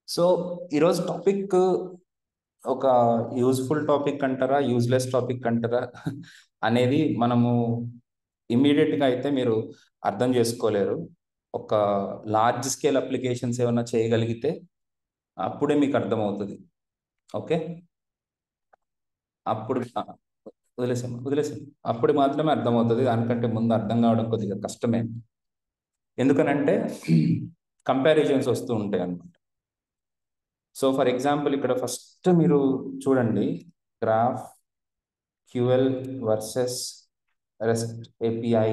So ఈరోజు topic ఒక useful topic అంటారా యూజ్లెస్ టాపిక్ అంటారా అనేది మనము ఇమీడియట్గా అయితే మీరు అర్థం చేసుకోలేరు ఒక లార్జ్ స్కేల్ అప్లికేషన్స్ ఏమైనా చేయగలిగితే అప్పుడే మీకు అర్థమవుతుంది ఓకే అప్పుడు ఆ, వదిలేసాం వదిలేసాం అప్పుడు మాత్రమే అర్థమవుతుంది దానికంటే ముందు అర్థం కావడం కొద్దిగా కష్టమే ఎందుకనంటే కంపారిజన్స్ వస్తూ ఉంటాయి అన్నమాట సో ఫర్ ఎగ్జాంపుల్ ఇక్కడ ఫస్ట్ మీరు చూడండి GraphQL versus REST API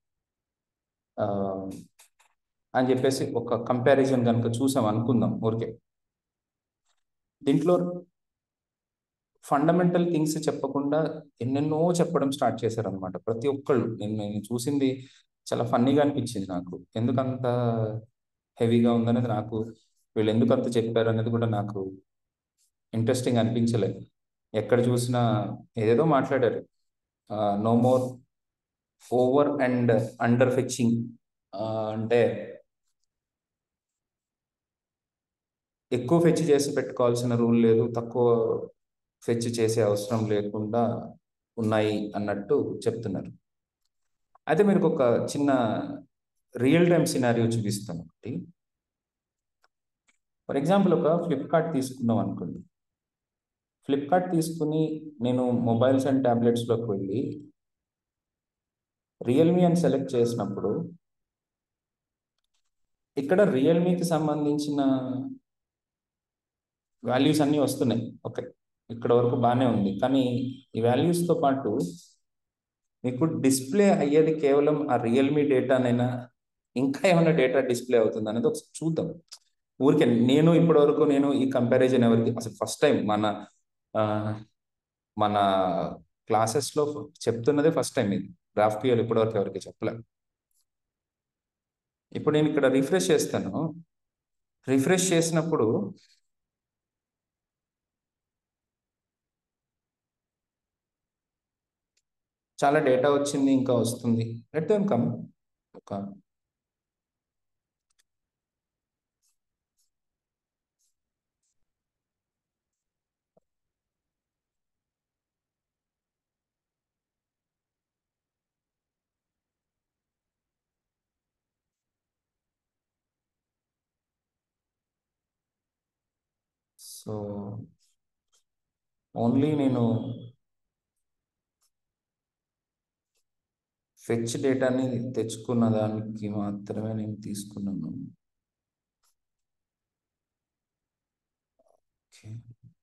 అని చెప్పేసి ఒక కంపారిజన్ కనుక చూసాం అనుకుందాం ఊరికే దీంట్లో ఫండమెంటల్ థింగ్స్ చెప్పకుండా ఎన్నెన్నో చెప్పడం స్టార్ట్ చేశారనమాట ప్రతి ఒక్కళ్ళు నేను నేను చూసింది చాలా ఫన్నీగా అనిపించింది నాకు ఎందుకంత హెవీగా ఉందనేది నాకు వీళ్ళు ఎందుకు అంత చెప్పారు అనేది కూడా నాకు ఇంట్రెస్టింగ్ అనిపించలేదు ఎక్కడ చూసినా ఏదేదో మాట్లాడారు no more over and under fixing అంటే ఎక్కువ ఫెచ్ చేసి పెట్టుకోవాల్సిన రూల్ లేదు తక్కువ ఫెచ్ చేసే అవసరం లేకుండా ఉన్నాయి అన్నట్టు చెప్తున్నారు అయితే మీరు ఒక చిన్న రియల్ టైం సినారియో చూపిస్తాను ఒకటి ఫర్ ఎగ్జాంపుల్ ఒక ఫ్లిప్కార్ట్ తీసుకుందాం అనుకోండి ఫ్లిప్కార్ట్ తీసుకుని నేను మొబైల్స్ అండ్ ట్యాబ్లెట్స్లోకి వెళ్ళి రియల్మీ అని సెలెక్ట్ చేసినప్పుడు ఇక్కడ రియల్మీకి సంబంధించిన వాల్యూస్ అన్నీ వస్తున్నాయి ఓకే ఇక్కడ వరకు బాగానే ఉంది కానీ ఈ వాల్యూస్తో పాటు మీకు డిస్ప్లే అయ్యేది కేవలం ఆ రియల్మీ డేటానైనా ఇంకా ఏమైనా డేటా డిస్ప్లే అవుతుంది అనేది ఒకసారి చూద్దాం ఊరికే నేను ఇప్పటి వరకు నేను ఈ కంపారిజన్ ఎవరికి అసలు ఫస్ట్ టైం మన ఆ, మన క్లాసెస్లో చెప్తున్నదే ఫస్ట్ టైం ఇది గ్రాఫ్ పిఎల్ ఇప్పటివరకు ఎవరికి చెప్పలే ఇప్పుడు నేను ఇక్కడ రిఫ్రెష్ చేస్తాను రిఫ్రెష్ చేసినప్పుడు చాలా డేటా వచ్చింది ఇంకా వస్తుంది లెట్ దెమ్ కమ్ ఒక సో ఓన్లీ నేను ఫెచ్ డేటాని తెచ్చుకున్న దానికి మాత్రమే నేను తీసుకున్నాను ఓకే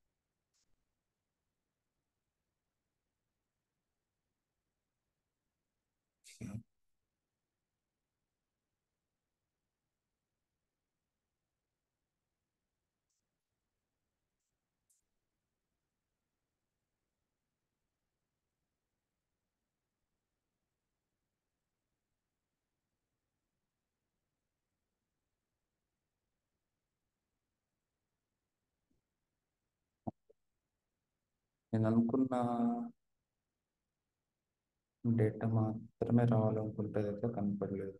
ఓకే నేను అనుకున్న డేటా మాత్రమే రావాలనుకుంటే అయితే కనపడలేదు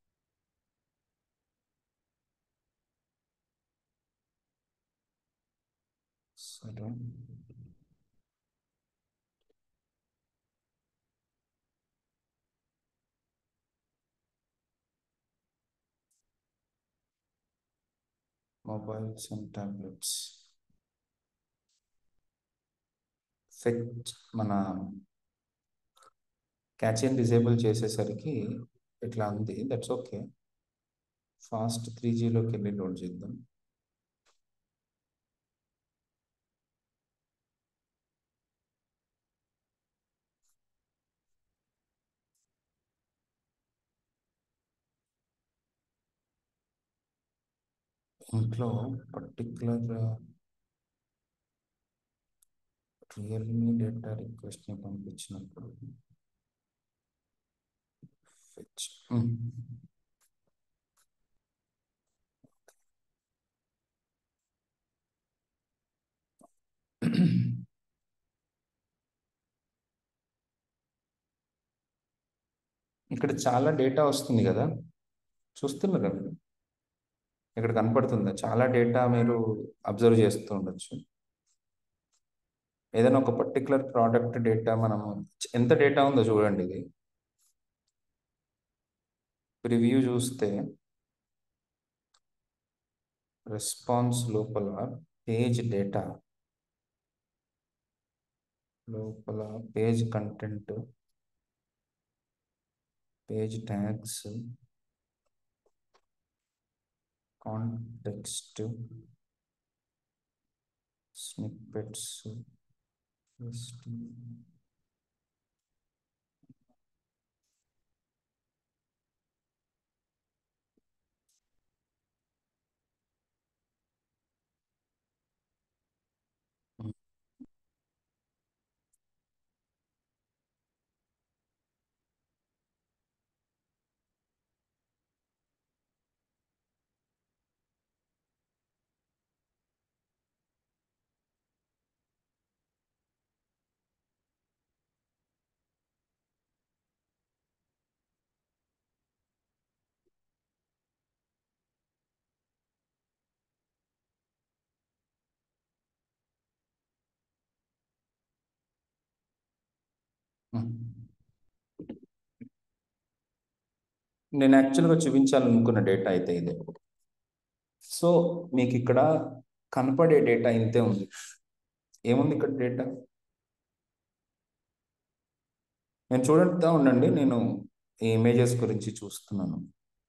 సరే మొబైల్స్ అండ్ టాబ్లెట్స్ ఫెచ్ మన క్యాచ్ డిజేబుల్ చేసేసరికి ఇట్లా ఉంది దట్స్ ఓకే ఫాస్ట్ త్రీ జీలోకి వెళ్ళి లోడ్ చేద్దాం ఇంట్లో పర్టికులర్ రియల్మీ డేటా రిక్వెస్ట్ని పంపించినప్పుడు ఫెచ్ ఇక్కడ చాలా డేటా వస్తుంది కదా చూస్తున్నారు కదా ఇక్కడ కనపడుతుందా చాలా డేటా మీరు అబ్జర్వ్ చేస్తూ ఉండొచ్చు ఏదైనా ఒక పర్టికులర్ ప్రోడక్ట్ డేటా మనము ఎంత డేటా ఉందో చూడండి ఇది రివ్యూ చూస్తే రెస్పాన్స్ లోపల పేజ్ డేటా లోపల page content page tags context snippets నేను యాక్చువల్గా చూపించాలనుకున్న డేటా అయితే ఇదే సో మీకు ఇక్కడ కనపడే డేటా ఇంతే ఉంది ఏముంది ఇక్కడ డేటా నేను చూడటా ఉండండి నేను ఈ ఇమేజెస్ గురించి చూస్తున్నాను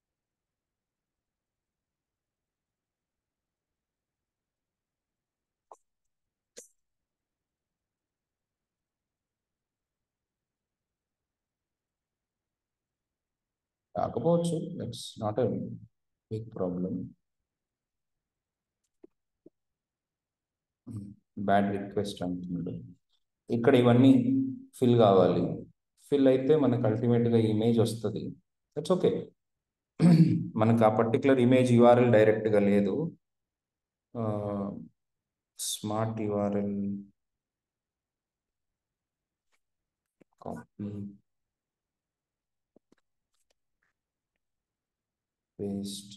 కాకపోవచ్చు that's not a big problem bad request అంటున్నాడు ఇక్కడ ఇవన్నీ ఫిల్ కావాలి ఫిల్ అయితే మనకు అల్టిమేట్గా ఇమేజ్ వస్తుంది దట్స్ ఓకే మనకు ఆ పర్టికులర్ ఇమేజ్ యూఆర్ఎల్ డైరెక్ట్గా లేదు స్మార్ట్ యూఆర్ఎల్ కాపీ పేస్ట్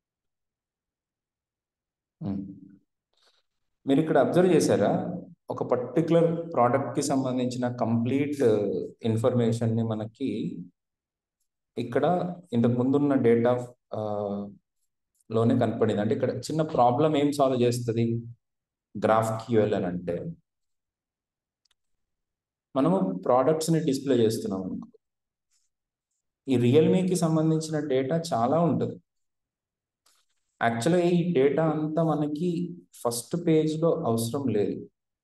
మీరు ఇక్కడ అబ్జర్వ్ చేశారా ఒక పర్టికులర్ ప్రోడక్ట్కి సంబంధించిన కంప్లీట్ ఇన్ఫర్మేషన్ని మనకి ఇక్కడ ఇంతకు ముందున్న డేటా లోనే కనపడింది అంటే ఇక్కడ చిన్న ప్రాబ్లం ఏం సాల్వ్ చేస్తుంది గ్రాఫ్ క్యూఎల్ అని అంటే మనము ప్రోడక్ట్స్ని డిస్ప్లే చేస్తున్నాం అనుకో ఈ రియల్మీకి సంబంధించిన డేటా చాలా ఉంటుంది యాక్చువల్గా ఈ డేటా అంతా మనకి ఫస్ట్ పేజ్లో అవసరం లేదు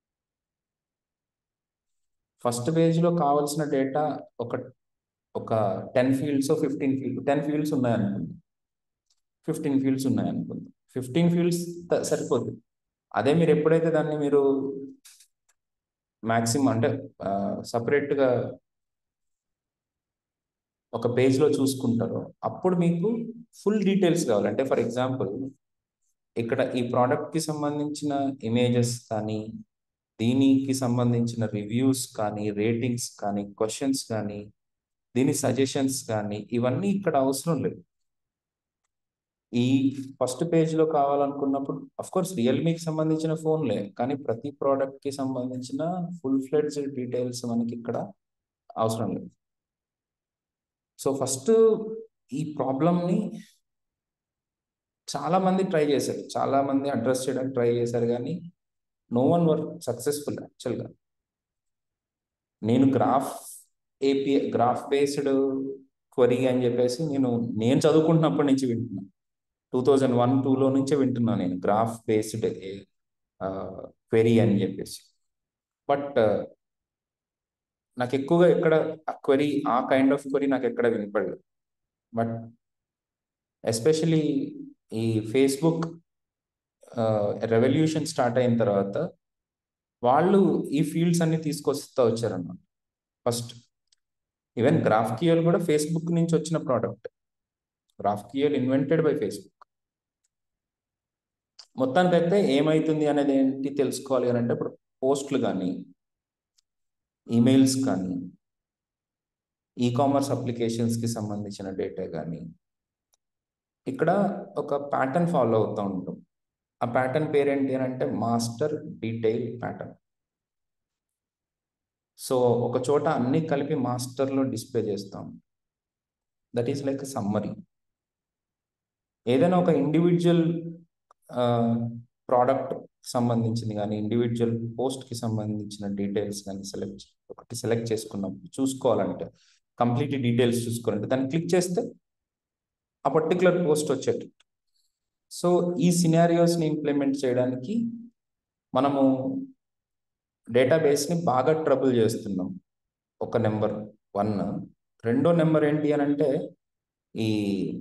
ఫస్ట్ పేజ్లో కావాల్సిన డేటా ఒక ఒక ten fields fifteen field ten fields ఉన్నాయనుకుంది ఫిఫ్టీన్ ఫీల్డ్స్ ఉన్నాయనుకుంది ఫిఫ్టీన్ ఫీల్డ్స్ సరిపోతుంది అదే మీరు ఎప్పుడైతే దాన్ని మీరు మ్యాక్సిమం అంటే సపరేట్గా ఒక పేజ్లో చూసుకుంటారో అప్పుడు మీకు ఫుల్ డీటెయిల్స్ కావాలి అంటే ఫర్ ఎగ్జాంపుల్ ఇక్కడ ఈ ప్రోడక్ట్కి సంబంధించిన ఇమేజెస్ కానీ దీనికి సంబంధించిన రివ్యూస్ కానీ రేటింగ్స్ కానీ క్వశ్చన్స్ కానీ దీని సజెషన్స్ కానీ ఇవన్నీ ఇక్కడ అవసరం లేదు ఈ ఫస్ట్ పేజ్లో కావాలనుకున్నప్పుడు అఫ్ కోర్స్ రియల్మీకి సంబంధించిన ఫోన్లే కానీ ప్రతి ప్రోడక్ట్కి సంబంధించిన ఫుల్ ఫ్లెడ్జ్డ్ డీటెయిల్స్ మనకి ఇక్కడ అవసరం లేదు సో ఫస్ట్ ఈ ప్రాబ్లమ్ని చాలా మంది ట్రై చేశారు చాలా మంది అడ్రస్ చేయడానికి ట్రై చేశారు కానీ నో వన్ వర్క్ సక్సెస్ఫుల్ యాక్చువల్గా నేను graph API graph based query అని చెప్పేసి నేను నేను చదువుకుంటున్నప్పటి నుంచి వింటున్నాను టూ థౌజండ్ వన్ టూలో నుంచే వింటున్నాను నేను గ్రాఫ్ బేస్డ్ క్వెరీ అని చెప్పేసి బట్ నాకు ఎక్కువగా ఎక్కడ ఆ క్వరీ ఆ కైండ్ ఆఫ్ క్వరీ నాకు ఎక్కడ వినపడలేదు బట్ ఎస్పెషలీ ఈ ఫేస్బుక్ రెవల్యూషన్ స్టార్ట్ అయిన తర్వాత వాళ్ళు ఈ ఫీల్డ్స్ అన్ని తీసుకొస్తా వచ్చారన్నమాట ఫస్ట్ ఈవెన్ గ్రాఫ్ కియల్ కూడా ఫేస్బుక్ నుంచి వచ్చిన product GraphQL invented by Facebook మొత్తానికైతే ఏమైతుంది అనేది ఏంటి తెలుసుకోవాలి అని అంటే ఇప్పుడు పోస్టులు కానీ ఈమెయిల్స్ కానీ ఈ కామర్స్ అప్లికేషన్స్కి సంబంధించిన డేటా కానీ ఇక్కడ ఒక ప్యాటర్న్ ఫాలో అవుతూ ఉంటాం ఆ ప్యాటర్న్ పేరేంటి అని అంటే మాస్టర్ డీటెయిల్ ప్యాటర్న్ సో ఒక చోట అన్ని కలిపి మాస్టర్లో డిస్ప్లే చేస్తాం దట్ ఈస్ లైక్ సమ్మరీ ఏదైనా ఒక ఇండివిజువల్ ప్రోడక్ట్ సంబంధించింది కానీ ఇండివిజువల్ పోస్ట్కి సంబంధించిన డీటెయిల్స్ కానీ సెలెక్ట్ ఒకటి సెలెక్ట్ చేసుకున్నప్పుడు చూసుకోవాలంటే కంప్లీట్ డీటెయిల్స్ చూసుకోవాలంటే దాన్ని క్లిక్ చేస్తే ఆ పర్టికులర్ పోస్ట్ వచ్చేటట్టు సో ఈ సినారియోస్ని ఇంప్లిమెంట్ చేయడానికి మనము డేటాబేస్ని బాగా ట్రబుల్ చేస్తున్నాం ఒక నెంబర్ వన్ రెండో నెంబర్ ఏంటి అని అంటే ఈ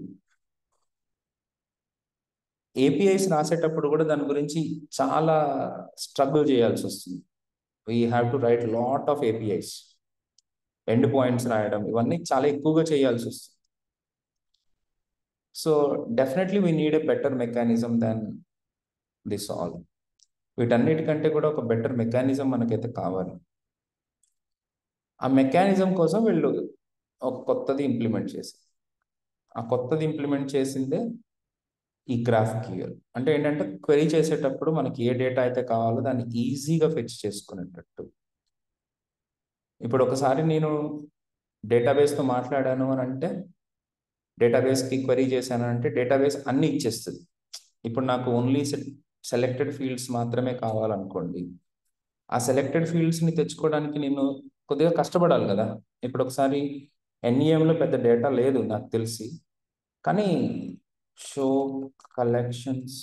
ఏపీఐస్ రాసేటప్పుడు కూడా దాని గురించి చాలా స్ట్రగుల్ చేయాల్సి వస్తుంది we have to write lot of APIs endpoints రాయడం ఇవన్నీ చాలా ఎక్కువగా చేయాల్సి వస్తుంది so definitely we need a better mechanism than this all వీటన్నిటికంటే కూడా ఒక బెటర్ మెకానిజం మనకైతే కావాలి ఆ మెకానిజం కోసం వీళ్ళు ఒక కొత్తది ఇంప్లిమెంట్ చేశారు ఆ కొత్తది ఇంప్లిమెంట్ చేసిందే ఈ గ్రాఫ్ క్యూఎల్ అంటే ఏంటంటే క్వెరీ చేసేటప్పుడు మనకి ఏ డేటా అయితే కావాలో దాన్ని ఈజీగా ఫెచ్ చేసుకునేటట్టు ఇప్పుడు ఒకసారి నేను డేటాబేస్తో మాట్లాడాను అని అంటే డేటాబేస్కి క్వెరీ చేశాను అంటే డేటాబేస్ అన్ని ఇచ్చేస్తుంది ఇప్పుడు నాకు ఓన్లీ సెలెక్టెడ్ ఫీల్డ్స్ మాత్రమే కావాలనుకోండి ఆ సెలెక్టెడ్ ఫీల్డ్స్ని తెచ్చుకోవడానికి నేను కొద్దిగా కష్టపడాలి కదా ఇప్పుడు ఒకసారి ఎన్ఈఎంలో పెద్ద డేటా లేదు నాకు తెలిసి కానీ షో కలెక్షన్స్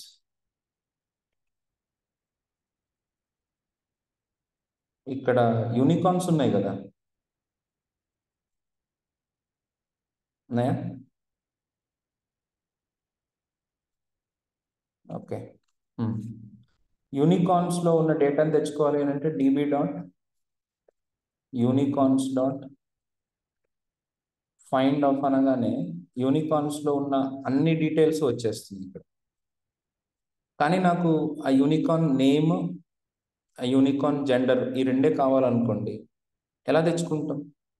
ఇక్కడ యూనికార్న్స్ ఉన్నాయి కదా ఉన్నాయా ఓకే యూనికార్న్స్లో ఉన్న డేటాను తెచ్చుకోవాలి అని అంటే DB dot unicorns dot find of అనగానే యూనికార్న్స్లో ఉన్న అన్ని డీటెయిల్స్ వచ్చేస్తుంది ఇక్కడ కానీ నాకు ఆ యూనికార్న్ నేమ్ ఆ యూనికార్న్ జెండర్ ఈ రెండే కావాలనుకోండి ఎలా తెచ్చుకుంటాం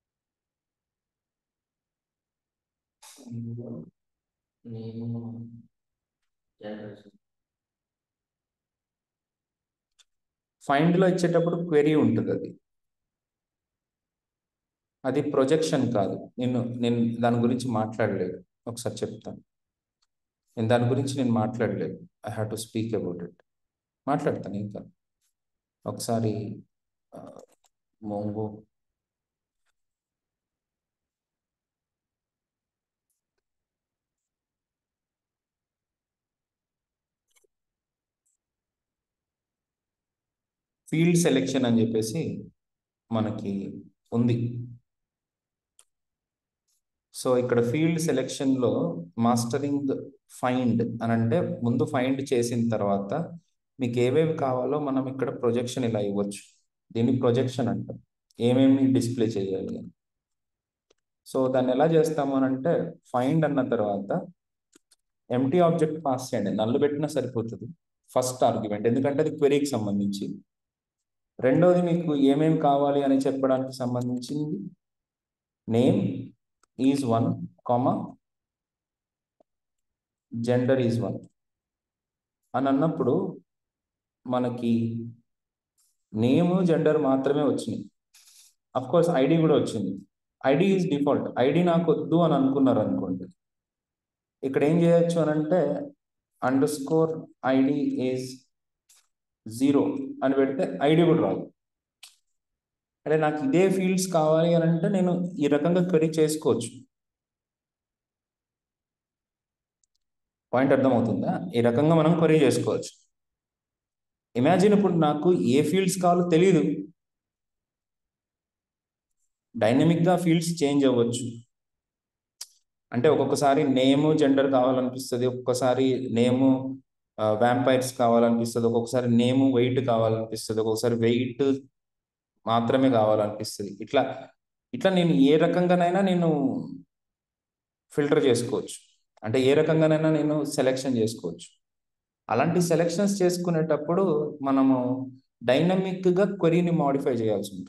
ఫైండ్లో ఇచ్చేటప్పుడు క్వెరీ ఉంటుంది అది అది ప్రొజెక్షన్ కాదు నేను నేను దాని గురించి మాట్లాడలేదు ఒకసారి చెప్తాను నేను దాని గురించి నేను మాట్లాడలేదు I have to speak about it మాట్లాడతాను ఇంకా ఒకసారి మోంగో ఫీల్డ్ సెలెక్షన్ అని చెప్పేసి మనకి ఉంది సో ఇక్కడ ఫీల్డ్ సెలెక్షన్లో మాస్టరింగ్ ఫైండ్ అని అంటే ముందు ఫైండ్ చేసిన తర్వాత మీకు ఏవేవి కావాలో మనం ఇక్కడ ప్రొజెక్షన్ ఇలా ఇవ్వచ్చు దీన్ని ప్రొజెక్షన్ అంటాం ఏమేమి డిస్ప్లే చేయాలి అని సో దాన్ని ఎలా చేస్తాము అని అంటే ఫైండ్ అన్న తర్వాత ఎంటీ ఆబ్జెక్ట్ పాస్ చేయండి నల్లు పెట్టినా సరిపోతుంది ఫస్ట్ ఆర్గ్యుమెంట్ ఎందుకంటే అది క్వెరీకి సంబంధించి రెండోది మీకు ఏమేమి కావాలి అని చెప్పడానికి సంబంధించింది name is one comma gender is one అని అన్నప్పుడు మనకి నేమ్ జెండర్ మాత్రమే వచ్చినాయి అఫ్ కోర్స్ ఐడి కూడా వచ్చింది ఐడి ఈజ్ డిఫాల్ట్ ఐడి నాకు వద్దు అని అనుకున్నారు అనుకోండి ఇక్కడ ఏం చేయొచ్చు అని అంటే underscore ID is zero అని పెడితే ఐడి కూడా రాదు అంటే నాకు ఇదే ఫీల్డ్స్ కావాలి అని అంటే నేను ఈ రకంగా క్వరీ చేసుకోవచ్చు పాయింట్ అర్థమవుతుందా ఈ రకంగా మనం క్వరీ చేసుకోవచ్చు ఇమాజిన్ ఇప్పుడు నాకు ఏ ఫీల్డ్స్ కావాలో తెలియదు డైనమిక్గా ఫీల్డ్స్ చేంజ్ అవ్వచ్చు అంటే ఒక్కొక్కసారి నేము జెండర్ కావాలనిపిస్తుంది ఒక్కొక్కసారి నేము వ్యాంపైర్స్ కావాలనిపిస్తుంది ఒక్కొక్కసారి నేము వెయిట్ కావాలనిపిస్తుంది ఒక్కొక్కసారి వెయిట్ మాత్రమే కావాలనిపిస్తుంది ఇట్లా ఇట్లా నేను ఏ రకంగానైనా నేను ఫిల్టర్ చేసుకోవచ్చు అంటే ఏ రకంగానైనా నేను సెలెక్షన్ చేసుకోవచ్చు అలాంటి సెలెక్షన్స్ చేసుకునేటప్పుడు మనము డైనమిక్గా క్వరీని మాడిఫై చేయాల్సి ఉంటుంది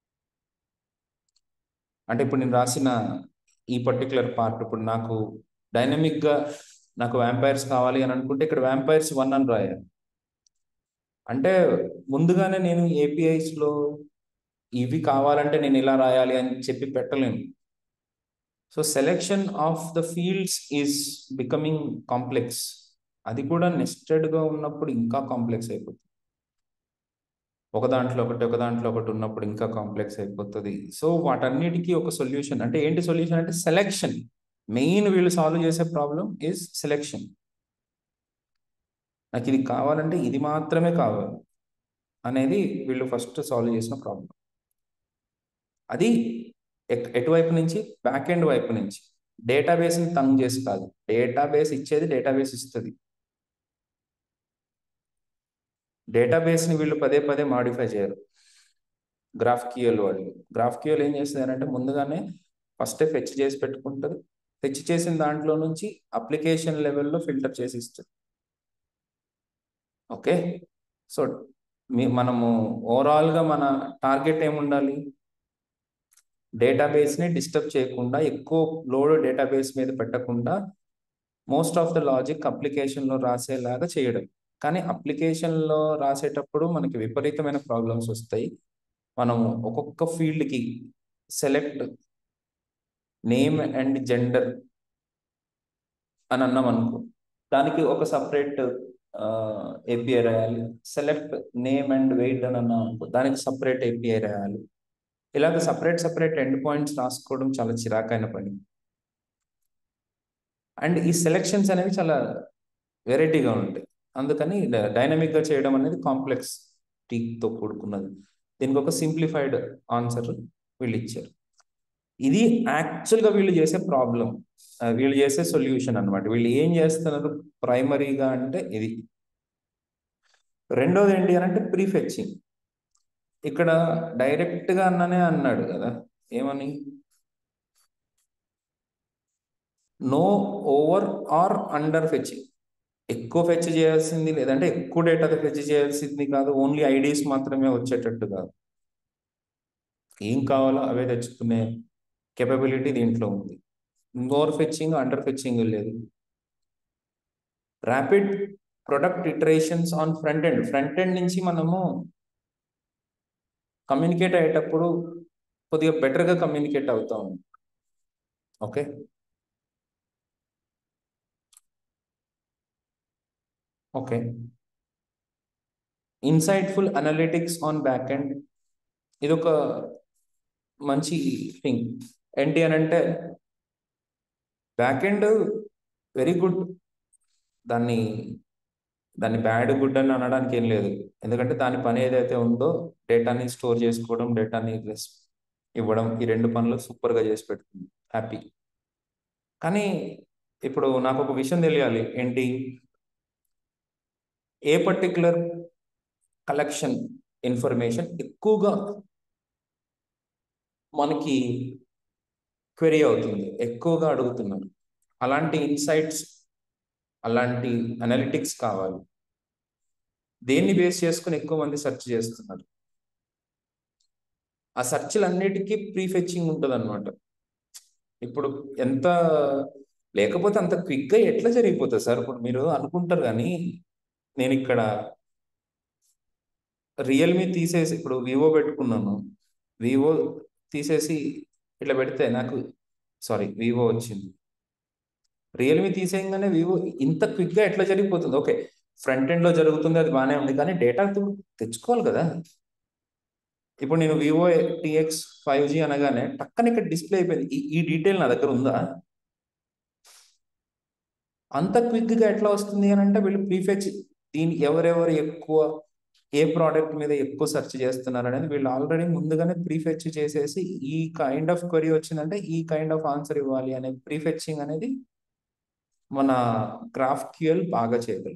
అంటే ఇప్పుడు నేను రాసిన ఈ పర్టికులర్ పార్ట్ ఇప్పుడు నాకు డైనమిక్గా నాకు వ్యాంపైర్స్ కావాలి అని అనుకుంటే ఇక్కడ వ్యాంపైర్స్ వన్ అని రాయాలి అంటే ముందుగానే నేను ఏపీఐస్లో ఇవి కావాలంటే నేను ఇలా రాయాలి అని చెప్పి పెట్టలేను so selection of the fields is becoming complex అది కూడా నెస్టెడ్గా ఉన్నప్పుడు ఇంకా కాంప్లెక్స్ అయిపోతుంది ఒక దాంట్లో ఒకటి ఒక దాంట్లో ఒకటి ఉన్నప్పుడు ఇంకా కాంప్లెక్స్ అయిపోతుంది సో వాటన్నిటికీ ఒక సొల్యూషన్ అంటే ఏంటి సొల్యూషన్ అంటే సెలెక్షన్ మెయిన్ వీళ్ళు సాల్వ్ చేసే ప్రాబ్లం ఈజ్ సెలెక్షన్ నాకు ఇది కావాలంటే ఇది మాత్రమే కావాలి అనేది వీళ్ళు ఫస్ట్ సాల్వ్ చేసిన ప్రాబ్లం అది ఎటువైపు నుంచి బ్యాక్ ఎండ్ వైపు నుంచి డేటాబేస్ని తంగ్ చేసి కాదు డేటాబేస్ ఇచ్చేది డేటాబేస్ ఇస్తుంది డేటాబేస్ని వీళ్ళు పదే పదే మాడిఫై చేయరు గ్రాఫ్ క్యూఎల్ వాళ్ళు గ్రాఫ్ క్యూఎల్ ఏం చేస్తారంటే ముందుగానే ఫస్ట్ ఫెచ్ చేసి పెట్టుకుంటుంది ఫెచ్ చేసిన దాంట్లో నుంచి అప్లికేషన్ లెవెల్లో ఫిల్టర్ చేసి ఇస్తుంది ఓకే సో మీ మనము ఓవరాల్గా మన టార్గెట్ ఏముండాలి డేటాబేస్ని డిస్టర్బ్ చేయకుండా ఎక్కువ లోడ్ డేటాబేస్ మీద పెట్టకుండా మోస్ట్ ఆఫ్ ద లాజిక్ అప్లికేషన్లో రాసేలాగా చేయడం కానీ అప్లికేషన్లో రాసేటప్పుడు మనకి విపరీతమైన ప్రాబ్లమ్స్ వస్తాయి మనము ఒక్కొక్క ఫీల్డ్కి సెలెక్ట్ నేమ్ అండ్ జెండర్ అని అన్నాం అనుకో దానికి ఒక సపరేట్ ఏపీఐ రాయాలి సెలెక్ట్ నేమ్ అండ్ వెయిట్ అని అన్నాం అనుకో దానికి సపరేట్ ఏపీఐ రాయాలి ఇలాగ సపరేట్ సపరేట్ ఎండ్ పాయింట్స్ రాసుకోవడం చాలా చిరాకైన పని అండ్ ఈ సెలెక్షన్స్ అనేవి చాలా వెరైటీగా ఉంటాయి అందుకని డైనమిక్గా చేయడం అనేది కాంప్లెక్స్ టీతో కూడుకున్నది దీనికి ఒక సింప్లిఫైడ్ ఆన్సర్ వీళ్ళు ఇచ్చారు ఇది యాక్చువల్గా వీళ్ళు చేసే ప్రాబ్లం వీళ్ళు చేసే సొల్యూషన్ అనమాట వీళ్ళు ఏం చేస్తున్నారు ప్రైమరీగా అంటే ఇది రెండోది ఏంటి అని అంటే ప్రీఫెచ్చింగ్ ఇక్కడ డైరెక్ట్గా అన్ననే అన్నాడు కదా ఏమని no over or under fetching ఎక్కువ ఫెచ్ చేయాల్సింది లేదంటే ఎక్కువ డేటా ఫెచ్ చేయాల్సింది కాదు ఓన్లీ ఐడీస్ మాత్రమే వచ్చేటట్టు కాదు ఏం కావాలో అవే తెచ్చుకునే కెపబిలిటీ దీంట్లో ఉంది ఓవర్ ఫెచ్చింగ్ అండర్ ఫెచ్చింగ్ లేదు rapid product iterations on front end front end నుంచి మనము కమ్యూనికేట్ అయ్యేటప్పుడు కొద్దిగా బెటర్గా కమ్యూనికేట్ అవుతాం okay okay insightful analytics on back end ఇది ఒక మంచి థింగ్ ఏంటి అని అంటే బ్యాక్ ఎండ్ వెరీ గుడ్ దాన్ని దాన్ని బ్యాడ్ గుడ్ అని అనడానికి ఏం లేదు ఎందుకంటే దాని పని ఏదైతే ఉందో డేటాని స్టోర్ చేసుకోవడం డేటాని ఇవ్వడం ఈ రెండు పనులు సూపర్గా చేసి పెడుతుంది హ్యాపీ కానీ ఇప్పుడు నాకు ఒక విషయం తెలియాలి ఏంటి ఏ పర్టికులర్ కలెక్షన్ ఇన్ఫర్మేషన్ ఎక్కువగా మనకి క్వెరీ అవుతుంది ఎక్కువగా అడుగుతున్నారు అలాంటి ఇన్సైట్స్ అలాంటి అనలిటిక్స్ కావాలి దేన్ని బేస్ చేసుకుని ఎక్కువ మంది సెర్చ్ చేస్తున్నారు ఆ సెర్చ్లన్నిటికీ ప్రీఫెచ్చింగ్ ఉంటుంది అనమాట ఇప్పుడు ఎంత లేకపోతే అంత క్విక్గా ఎట్లా జరిగిపోతుంది సార్ ఇప్పుడు మీరు అనుకుంటారు కానీ నేను ఇక్కడ రియల్మీ తీసేసి ఇప్పుడు వివో పెట్టుకున్నాను వివో తీసేసి ఇట్లా పెడితే నాకు సారీ వివో వచ్చింది రియల్మీ తీసేయంగానే వివో ఇంత క్విక్గా ఎట్లా జరిగిపోతుంది ఓకే ఫ్రంట్ ఎండ్లో జరుగుతుంది అది బాగానే ఉంది కానీ డేటా తెచ్చుకోవాలి కదా ఇప్పుడు నేను వివో టీఎక్స్ ఫైవ్ జీ అనగానే టక్కన ఇక్కడ డిస్ప్లే అయిపోయింది ఈ ఈ డీటెయిల్ నా దగ్గర ఉందా అంత క్విక్గా ఎట్లా వస్తుంది అని అంటే వీళ్ళు ప్రీఫెచ్ దీని ఎవరెవరు ఎక్కువ ఏ ప్రోడక్ట్ మీద ఎక్కువ సెర్చ్ చేస్తున్నారు అనేది వీళ్ళు ఆల్రెడీ ముందుగానే ప్రీఫెచ్ చేసేసి ఈ కైండ్ ఆఫ్ క్వరీ వచ్చిందంటే ఈ కైండ్ ఆఫ్ ఆన్సర్ ఇవ్వాలి అనే ప్రీఫెచ్చింగ్ అనేది మన గ్రాఫ్ క్యూఎల్ బాగా చేయగలరు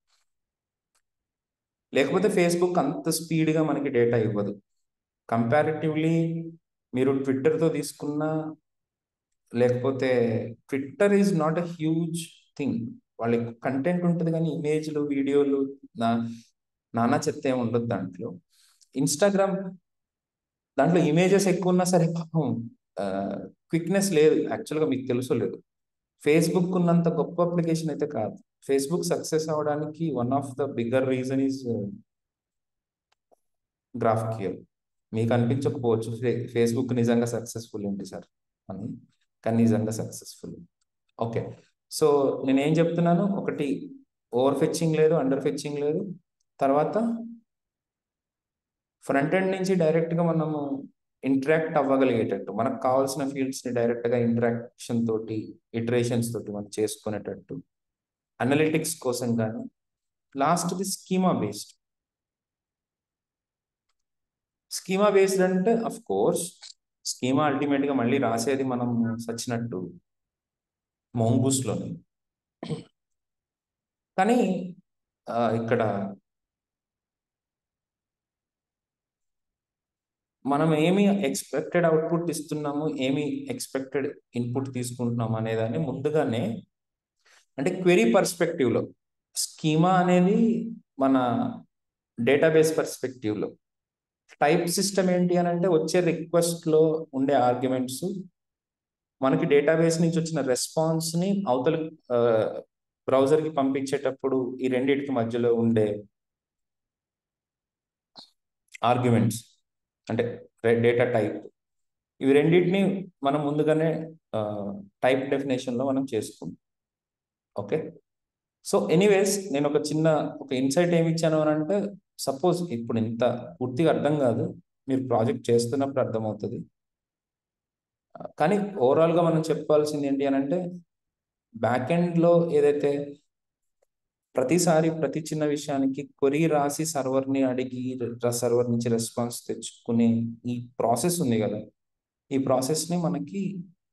లేకపోతే ఫేస్బుక్ అంత స్పీడ్గా మనకి డేటా ఇవ్వదు కంపారిటివ్లీ మీరు ట్విట్టర్తో తీసుకున్న లేకపోతే Twitter is not a huge thing వాళ్ళకి కంటెంట్ ఉంటుంది కానీ ఇమేజ్లు వీడియోలు నా నానా చెత్త ఏమి ఉండదు దాంట్లో ఇన్స్టాగ్రామ్ దాంట్లో ఇమేజెస్ ఎక్కువ ఉన్నా సరే పాపం క్విక్నెస్ లేదు యాక్చువల్గా మీకు తెలుసో లేదు ఫేస్బుక్ ఉన్నంత గొప్ప అప్లికేషన్ అయితే కాదు ఫేస్బుక్ సక్సెస్ అవడానికి one of the bigger reason is GraphQL మీకు అనిపించకపోవచ్చు ఫేస్బుక్ నిజంగా సక్సెస్ఫుల్ ఏంటి సార్ అని కానీ నిజంగా సక్సెస్ఫుల్ ఓకే సో నేను ఏం చెప్తున్నాను ఒకటి ఓవర్ ఫెచ్చింగ్ లేదు అండర్ ఫెచ్చింగ్ లేదు తర్వాత ఫ్రంట్ ఎండ్ నుంచి డైరెక్ట్గా మనము ఇంటరాక్ట్ అవ్వగలిగేటట్టు మనకు కావాల్సిన ఫీల్డ్స్ని డైరెక్ట్గా ఇంటరాక్షన్ తోటి ఇటరేషన్స్ తోటి మనం చేసుకునేటట్టు అనలిటిక్స్ కోసం కానీ లాస్ట్ది స్కీమా బేస్డ్ స్కీమా బేస్డ్ అంటే అఫ్ కోర్స్ స్కీమా అల్టిమేట్గా మళ్ళీ రాసేది మనం సచ్చినట్టు మోంగూస్లోనే కానీ ఇక్కడ మనం ఏమి ఎక్స్పెక్టెడ్ అవుట్పుట్ ఇస్తున్నాము ఏమి ఎక్స్పెక్టెడ్ ఇన్పుట్ తీసుకుంటున్నాము అనేదాన్ని ముందుగానే అంటే క్వెరీ పర్స్పెక్టివ్లో స్కీమా అనేది మన డేటాబేస్ పర్స్పెక్టివ్లో టైప్ సిస్టమ్ ఏంటి అని అంటే వచ్చే రిక్వెస్ట్లో ఉండే ఆర్గ్యుమెంట్స్ మనకి డేటాబేస్ నుంచి వచ్చిన రెస్పాన్స్ని అవతల బ్రౌజర్కి పంపించేటప్పుడు ఈ రెండింటికి మధ్యలో ఉండే ఆర్గ్యుమెంట్స్ అంటే డేటా టైప్ ఇవి రెండింటిని మనం ముందుగానే టైప్ డెఫినేషన్లో మనం చేసుకుంటాం ఓకే సో ఎనీవేస్ నేను ఒక చిన్న ఒక ఇన్సైట్ ఏమి ఇచ్చాను అని అంటే సపోజ్ ఇప్పుడు ఇంత పూర్తిగా అర్థం కాదు మీరు ప్రాజెక్ట్ చేస్తున్నప్పుడు అర్థమవుతుంది కానీ ఓవరాల్గా మనం చెప్పాల్సింది ఏంటి అని అంటే బ్యాక్ ఎండ్లో ఏదైతే ప్రతిసారి ప్రతి చిన్న విషయానికి కొరి రాసి సర్వర్ని అడిగి సర్వర్ నుంచి రెస్పాన్స్ తెచ్చుకునే ఈ ప్రాసెస్ ఉంది కదా ఈ ప్రాసెస్ని మనకి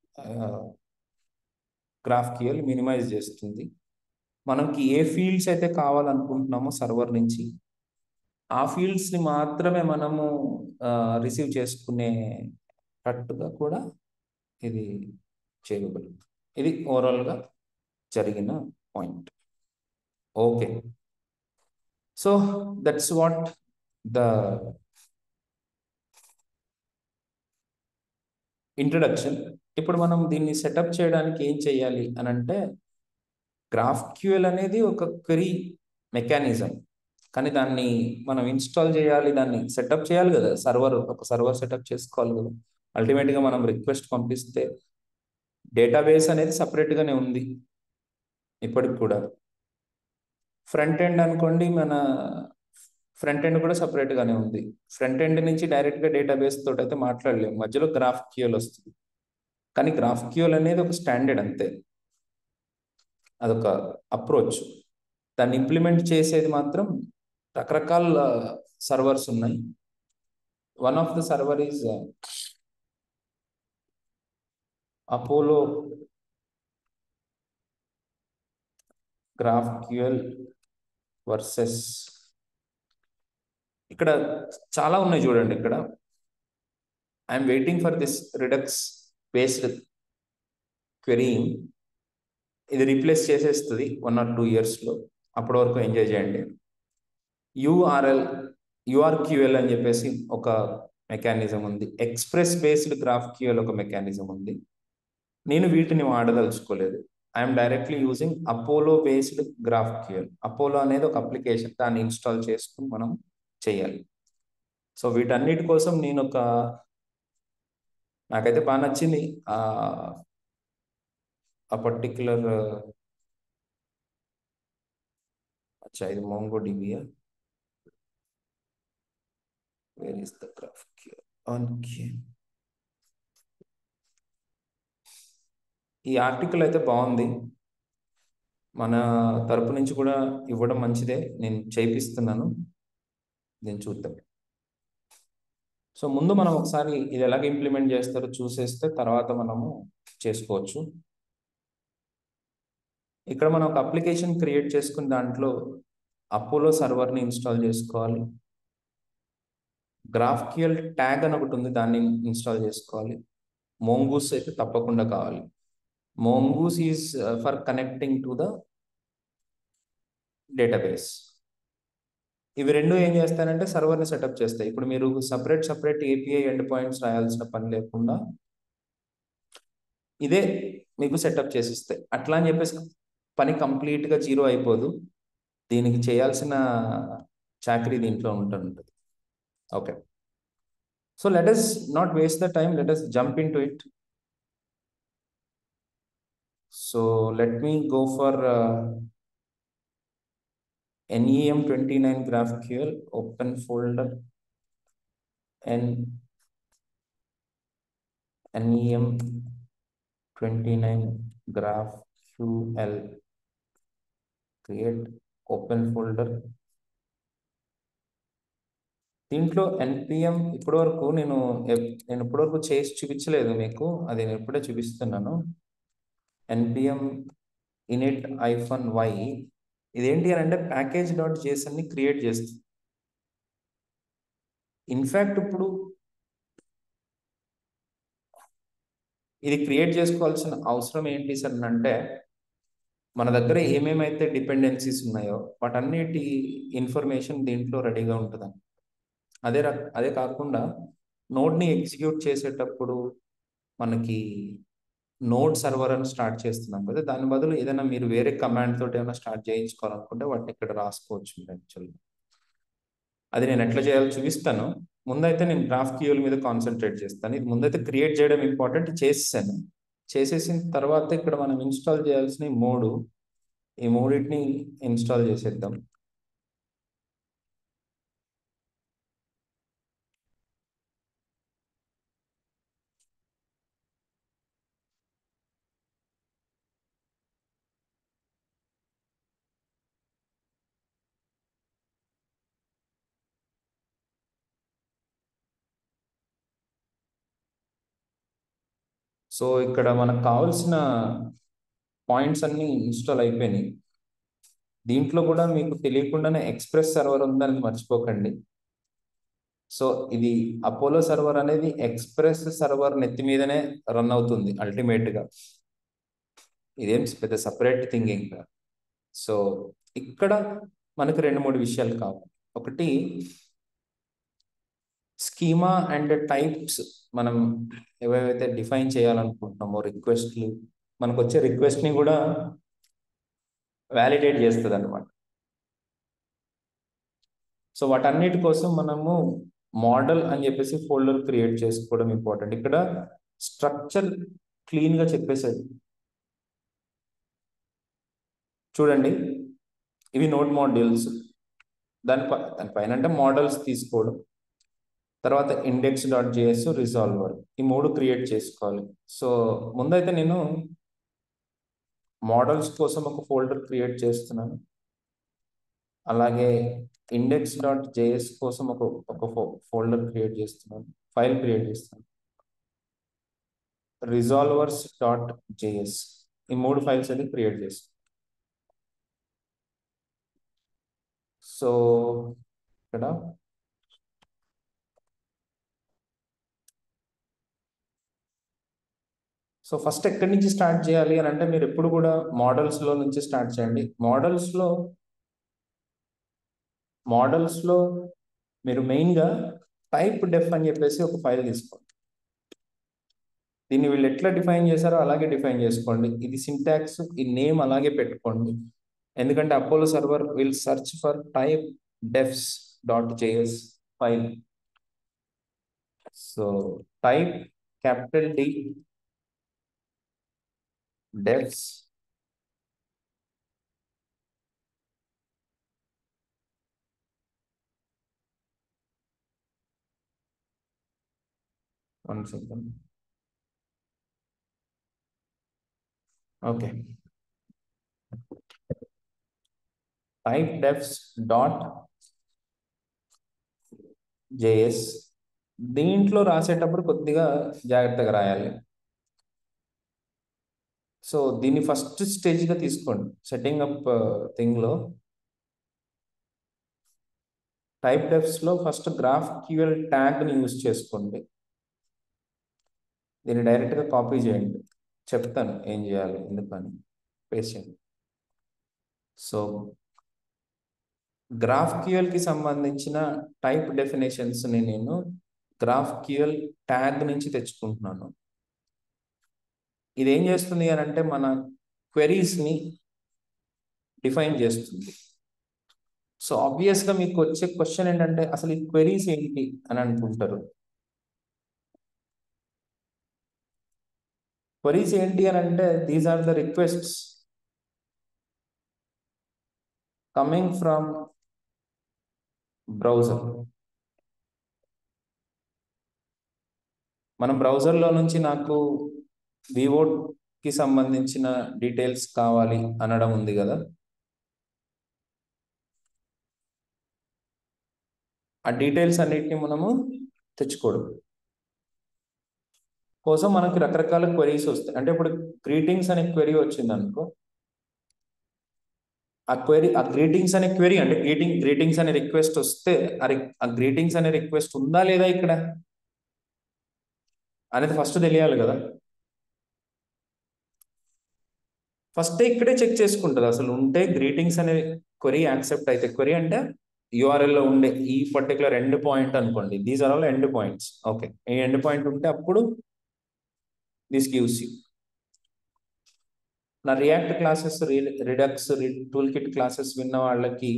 గ్రాఫ్ కియల్ మినిమైజ్ చేస్తుంది మనకి ఏ ఫీల్డ్స్ అయితే కావాలనుకుంటున్నామో సర్వర్ నుంచి ఆ ఫీల్డ్స్ని మాత్రమే మనము రిసీవ్ చేసుకునేటట్టుగా కూడా ఇది చేయగలుగుతుంది ఇది ఓవరాల్గా జరిగిన point okay so that's what the introduction ఇప్పుడు మనం దీన్ని సెటప్ చేయడానికి ఏం చేయాలి అని అంటే గ్రాఫ్ క్యూఎల్ అనేది ఒక క్వరీ మెకానిజం కానీ దాన్ని మనం ఇన్స్టాల్ చేయాలి దాన్ని సెటప్ చేయాలి కదా సర్వర్ ఒక సర్వర్ సెటప్ చేసుకోవాలి కదా అల్టిమేట్గా మనం రిక్వెస్ట్ పంపిస్తే డేటాబేస్ అనేది సపరేట్గానే ఉంది ఇప్పటికి కూడా ఫ్రంట్ ఎండ్ అనుకోండి మన ఫ్రంట్ ఎండ్ కూడా సపరేట్గానే ఉంది ఫ్రంట్ ఎండ్ నుంచి డైరెక్ట్గా డేటాబేస్ తోటి అయితే మాట్లాడలేము మధ్యలో గ్రాఫ్ క్యూఎల్ వస్తుంది కానీ గ్రాఫ్ క్యూఎల్ అనేది ఒక స్టాండర్డ్ అంతే అదొక అప్రోచ్ దాన్ని ఇంప్లిమెంట్ చేసేది మాత్రం రకరకాల సర్వర్స్ ఉన్నాయి one of the server is Apollo GraphQL versus ఇక్కడ చాలా ఉన్నాయి చూడండి ఇక్కడ I'm waiting for this Redux based querying ఇది రీప్లేస్ చేసేస్తుంది వన్ ఆర్ టూ ఇయర్స్లో అప్పటి వరకు ఎంజాయ్ చేయండి యూఆర్ఎల్ యూఆర్క్యూఎల్ అని చెప్పేసి ఒక మెకానిజం ఉంది ఎక్స్ప్రెస్ బేస్డ్ గ్రాఫ్ క్యూఎల్ ఒక మెకానిజం ఉంది నేను వీటిని వాడదలుచుకోలేదు I'm directly using Apollo based GraphQL Apollo అనేది ఒక అప్లికేషన్ దాన్ని ఇన్స్టాల్ చేసుకుని మనం చేయాలి సో వీటన్నిటి కోసం నేను ఒక నాకైతే బాగా నచ్చింది ఆ పర్టిక్యులర్ అచ్చా ఇది మోంగో డిబియా where is the GraphQL okay ఈ ఆర్టికల్ అయితే బాగుంది మన తరపు నుంచి కూడా ఇవ్వడం మంచిదే నేను చేపిస్తున్నాను నేను చూద్దాం సో ముందు మనం ఒకసారి ఇది ఎలాగ ఇంప్లిమెంట్ చేస్తారో చూసేస్తే తర్వాత మనము చేసుకోవచ్చు ఇక్కడ మనం ఒక అప్లికేషన్ క్రియేట్ చేసుకుని దాంట్లో అపోలో సర్వర్ని ఇన్స్టాల్ చేసుకోవాలి గ్రాఫ్కియల్ ట్యాగ్ అని ఒకటి ఉంది దాన్ని ఇన్స్టాల్ చేసుకోవాలి మోంగూస్ అయితే తప్పకుండా కావాలి Mongoose is for connecting to the database ఇవి రెండు ఏం చేస్తానంటే సర్వర్ని సెటప్ చేస్తాయి ఇప్పుడు మీరు separate separate API endpoints రాయాల్సిన పని లేకుండా ఇదే మీకు సెటప్ చేసిస్తాయి అట్లా అని చెప్పేసి పని కంప్లీట్గా జీరో అయిపోదు దీనికి చేయాల్సిన చాకరీ దీంట్లో ఉంటుంటుంది okay so let us not waste the time let us jump into it so let me go for NEM 29 GraphQL open folder and NEM 29 GraphQL create open folder దీంట్లో ఎన్పిఎం ఇప్పటివరకు నేను ఎప్- నేను ఇప్పటివరకు చేసి చూపించలేదు మీకు అది నేను ఇప్పుడే చూపిస్తున్నాను ఎన్పిఎం ఇనిట్ ఐఫన్ వై ఇదేంటి అని అంటే ప్యాకేజ్ డాట్ జేసన్ని క్రియేట్ చేస్తుంది ఇన్ఫ్యాక్ట్ ఇప్పుడు ఇది క్రియేట్ చేసుకోవాల్సిన అవసరం ఏంటి సార్ అని అంటే మన దగ్గర ఏమేమైతే డిపెండెన్సీస్ ఉన్నాయో వాటన్నిటి ఇన్ఫర్మేషన్ దీంట్లో రెడీగా ఉంటుందని అదే రక అదే కాకుండా నోడ్ని ఎగ్జిక్యూట్ చేసేటప్పుడు మనకి నోడ్ సర్వర్ అని స్టార్ట్ చేస్తున్నాం కదా దాని బదులు ఏదైనా మీరు వేరే కమాండ్ తోటి ఏమైనా స్టార్ట్ చేయించుకోవాలనుకుంటే వాటిని ఇక్కడ రాసుకోవచ్చు మీరు యాక్చువల్గా అది నేను ఎట్లా చేయాలో చూపిస్తాను ముందైతే నేను గ్రాఫ్ క్యూఎల్ మీద కాన్సన్ట్రేట్ చేస్తాను ఇది ముందైతే క్రియేట్ చేయడం ఇంపార్టెంట్ చేసేసాను చేసేసిన తర్వాత ఇక్కడ మనం ఇన్స్టాల్ చేయాల్సిన ఈ మూడు ఈ మూడింటిని ఇన్స్టాల్ చేసేద్దాం సో ఇక్కడ మనకు కావాల్సిన పాయింట్స్ అన్ని ఇన్స్టాల్ అయిపోయినాయి దీంట్లో కూడా మీకు తెలియకుండానే ఎక్స్ప్రెస్ సర్వర్ ఉందని మర్చిపోకండి సో ఇది అపోలో సర్వర్ అనేది ఎక్స్ప్రెస్ సర్వర్ నెత్తి మీదనే రన్ అవుతుంది అల్టిమేట్ గా ఇదేం పెద్ద సపరేట్ థింగ్ ఇంకా సో ఇక్కడ మనకు రెండు మూడు విషయాలు కావాలి ఒకటి స్కీమా అండ్ టైప్స్ మనం ఏవేవైతే డిఫైన్ చేయాలనుకుంటున్నామో రిక్వెస్ట్లు మనకు వచ్చే రిక్వెస్ట్ ని కూడా వ్యాలిడేట్ చేస్తుంది అనమాట సో వాటన్నిటి కోసం మనము మోడల్ అని చెప్పేసి ఫోల్డర్ క్రియేట్ చేసుకోవడం ఇంపార్టెంట్ ఇక్కడ స్ట్రక్చర్ క్లీన్ గా చెప్పేసేది చూడండి ఇవి నోట్ మాడ్యూల్స్ దాని ప- దానిపైన అంటే మోడల్స్ తీసుకోవడం తర్వాత ఇండెక్స్ డాట్ జేఎస్ రిజాల్వర్ ఈ మూడు క్రియేట్ చేసుకోవాలి సో ముందైతే నేను మోడల్స్ కోసం ఒక ఫోల్డర్ క్రియేట్ చేస్తున్నాను అలాగే ఇండెక్స్ డాట్ జేఎస్ కోసం ఒక ఒక ఫోల్డర్ క్రియేట్ చేస్తున్నాను ఫైల్ క్రియేట్ చేస్తున్నాను రిజాల్వర్స్ డాట్ జేఎస్ ఈ మూడు ఫైల్స్ అనేది క్రియేట్ చేస్తాను సో ఇక్కడ సో ఫస్ట్ ఎక్కడి నుంచి స్టార్ట్ చేయాలి అని అంటే మీరు ఎప్పుడు కూడా మోడల్స్ లో నుంచి స్టార్ట్ చేయండి మోడల్స్ లో మోడల్స్ లో మీరు మెయిన్ గా టైప్ డెఫ్ అని చెప్పేసి ఒక ఫైల్ తీసుకోండి దీన్ని వీళ్ళు ఎట్లా డిఫైన్ చేశారో అలాగే డిఫైన్ చేసుకోండి ఇది సింటాక్స్ ఈ నేమ్ అలాగే పెట్టుకోండి ఎందుకంటే Apollo server will search for type defs dot JS file so type capital D defs one second okay type defs dot js దీంట్లో రాసేటప్పుడు కొద్దిగా జాగ్రత్తగా రాయాలి సో దీన్ని ఫస్ట్ స్టేజ్గా తీసుకోండి సెట్టింగ్ అప్ థింగ్లో టైప్ డెఫ్స్లో ఫస్ట్ గ్రాఫ్ క్యూఎల్ ట్యాగ్ని యూజ్ చేసుకోండి దీన్ని డైరెక్ట్గా కాపీ చేయండి చెప్తాను ఏం చేయాలి ఎందుకని పేస్ట్ చేయండి సో గ్రాఫ్ క్యూఎల్కి సంబంధించిన టైప్ డెఫినేషన్స్ని నేను గ్రాఫ్ క్యూఎల్ ట్యాగ్ నుంచి తెచ్చుకుంటున్నాను ఇది ఏం చేస్తుంది అని అంటే మన క్వెరీస్ని డిఫైన్ చేస్తుంది సో ఆబ్వియస్గా మీకు వచ్చే క్వశ్చన్ ఏంటంటే అసలు ఈ క్వెరీస్ ఏంటి అని అనుకుంటారు క్వరీస్ ఏంటి అని అంటే these are the requests coming from browser మన బ్రౌజర్లో నుంచి నాకు వివోకి సంబంధించిన డీటెయిల్స్ కావాలి అనడం ఉంది కదా ఆ డీటెయిల్స్ అన్నిటిని మనము తెచ్చుకోవడం కోసం మనకి రకరకాల క్వరీస్ వస్తాయి అంటే ఇప్పుడు గ్రీటింగ్స్ అనే క్వరీ వచ్చింది అనుకో ఆ క్వరీ ఆ గ్రీటింగ్స్ అనే క్వరీ అంటే గ్రీటింగ్ గ్రీటింగ్స్ అనే రిక్వెస్ట్ వస్తే ఆ గ్రీటింగ్స్ అనే రిక్వెస్ట్ ఉందా లేదా ఇక్కడ అనేది ఫస్ట్ తెలియాలి కదా ఫస్ట్ ఇక్కడే చెక్ చేసుకుంటుంది అసలు ఉంటే గ్రీటింగ్స్ అనే క్వరీ యాక్సెప్ట్ అయితే క్వరీ అంటే యూఆర్ఎల్లో ఉండే ఈ పర్టికులర్ ఎండ్ పాయింట్ అనుకోండి these are all endpoints okay ఈ ఎండ్ పాయింట్ ఉంటే అప్పుడు దిస్ గివ్స్ యూ నా React classes Redux toolkit classes విన్న వాళ్ళకి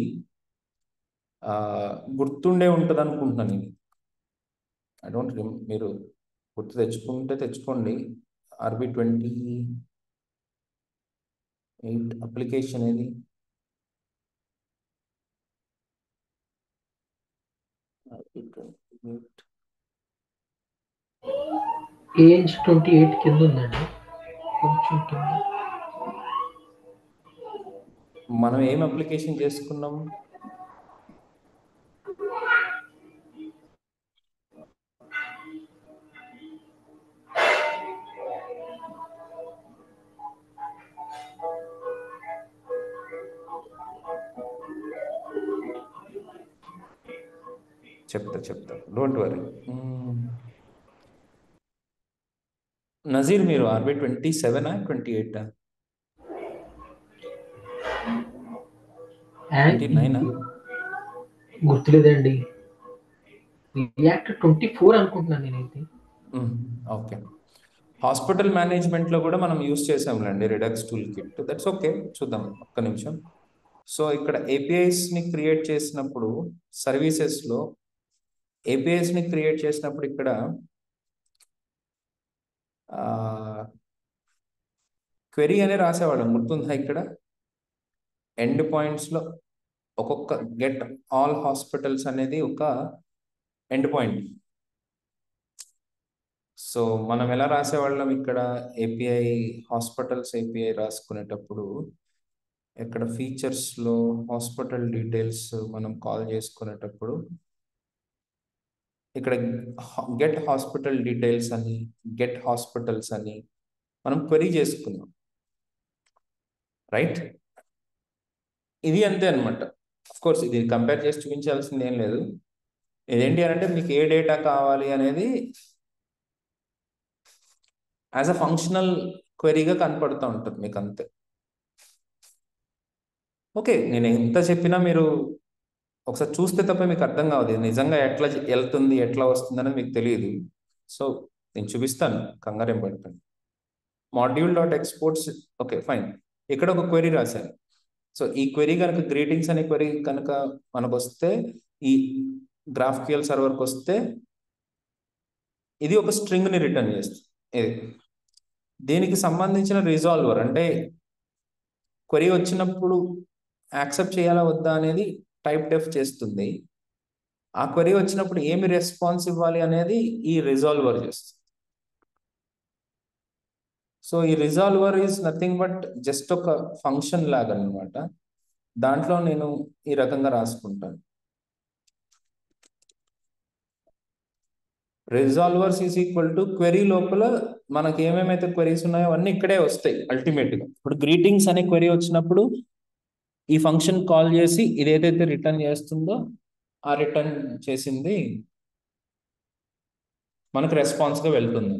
గుర్తుండే ఉంటుంది అనుకుంటున్నాను నేను ఐ డోంట్ మీరు గుర్తు తెచ్చుకుంటే తెచ్చుకోండి ఆర్బి ట్వంటీ ఎయిట్ అప్లికేషన్ ఏది RB twenty eight age twenty eight కింద ఉందండి కొంచెం కింద మనం ఏం అప్లికేషన్ చేసుకున్నాం చెప్తా చెప్తా డోంట్ వరీ నజీర్ మీరు ఆర్బీ ట్వంటీ సెవెనా ట్వంటీ ఎయిటా ట్వంటీ నైనా గుర్తులేదండి రియాక్ట్ ట్వంటీ ఫోర్ అనుకుంటున్నాను నేనైతే ఓకే హాస్పిటల్ మేనేజ్మెంట్లో కూడా మనం యూస్ చేసాంలేండి Redux toolkit that's okay చూద్దాం ఒక్క నిమిషం సో ఇక్కడ ఏపీఐస్ని క్రియేట్ చేసినప్పుడు సర్వీసెస్లో ఏపీఐస్ని క్రియేట్ చేసినప్పుడు ఇక్కడ క్వెరీ అనే రాసేవాళ్ళం గుర్తుందా ఇక్కడ ఎండ్ పాయింట్స్లో ఒక్కొక్క గెట్ ఆల్ హాస్పిటల్స్ అనేది ఒక ఎండ్ పాయింట్ సో మనం ఎలా రాసేవాళ్ళం ఇక్కడ ఏపీఐ హాస్పిటల్స్ ఏపీఐ రాసుకునేటప్పుడు ఇక్కడ ఫీచర్స్లో హాస్పిటల్ డీటెయిల్స్ మనం కాల్ చేసుకునేటప్పుడు ఇక్కడ గెట్ హాస్పిటల్ డీటెయిల్స్ అని గెట్ హాస్పిటల్స్ అని మనం క్వరీ చేసుకున్నాం రైట్ ఇది అంతే అనమాట కోర్స్ ఇది కంపేర్ చేసి చూపించాల్సింది ఏం లేదు ఇదేంటి అని అంటే మీకు ఏ డేటా కావాలి అనేది యాజ్ అ ఫంక్షనల్ క్వెరీగా కనపడుతూ ఉంటుంది మీకు అంతే ఓకే నేను ఎంత చెప్పినా మీరు ఒకసారి చూస్తే తప్ప మీకు అర్థం కావదు నిజంగా ఎట్లా వెళ్తుంది ఎట్లా వస్తుంది అనేది మీకు తెలియదు సో నేను చూపిస్తాను కంగారేం పడతాను module dot exports okay fine ఇక్కడ ఒక క్వెరీ రాశాను సో ఈ క్వెరీ కనుక గ్రీటింగ్స్ అనే క్వెరీ కనుక మనకు వస్తే ఈ గ్రాఫ్కియల్ సర్వర్కి వస్తే ఇది ఒక స్ట్రింగ్ని రిటర్న్ చేస్తుంది ఇది దీనికి సంబంధించిన రిజాల్వర్ అంటే క్వరీ వచ్చినప్పుడు యాక్సెప్ట్ చేయాలా వద్దా అనేది టైప్ డెఫ్ చేస్తుంది ఆ క్వరీ వచ్చినప్పుడు ఏమి రెస్పాన్స్ ఇవ్వాలి అనేది ఈ రిజాల్వర్ చేస్తుంది సో ఈ resolver is nothing but just ఒక ఫంక్షన్ లాగా అనమాట దాంట్లో నేను ఈ రకంగా రాసుకుంటాను resolvers is equal to query లోపల మనకి ఏమేమైతే క్వెరీస్ ఉన్నాయో అవన్నీ ఇక్కడే వస్తాయి అల్టిమేట్గా ఇప్పుడు గ్రీటింగ్స్ అనే క్వెరీ వచ్చినప్పుడు ఈ ఫంక్షన్ కాల్ చేసి ఇది ఏదైతే రిటర్న్ చేస్తుందో ఆ రిటర్న్ చేసింది మనకు రెస్పాన్స్గా వెళ్తుంది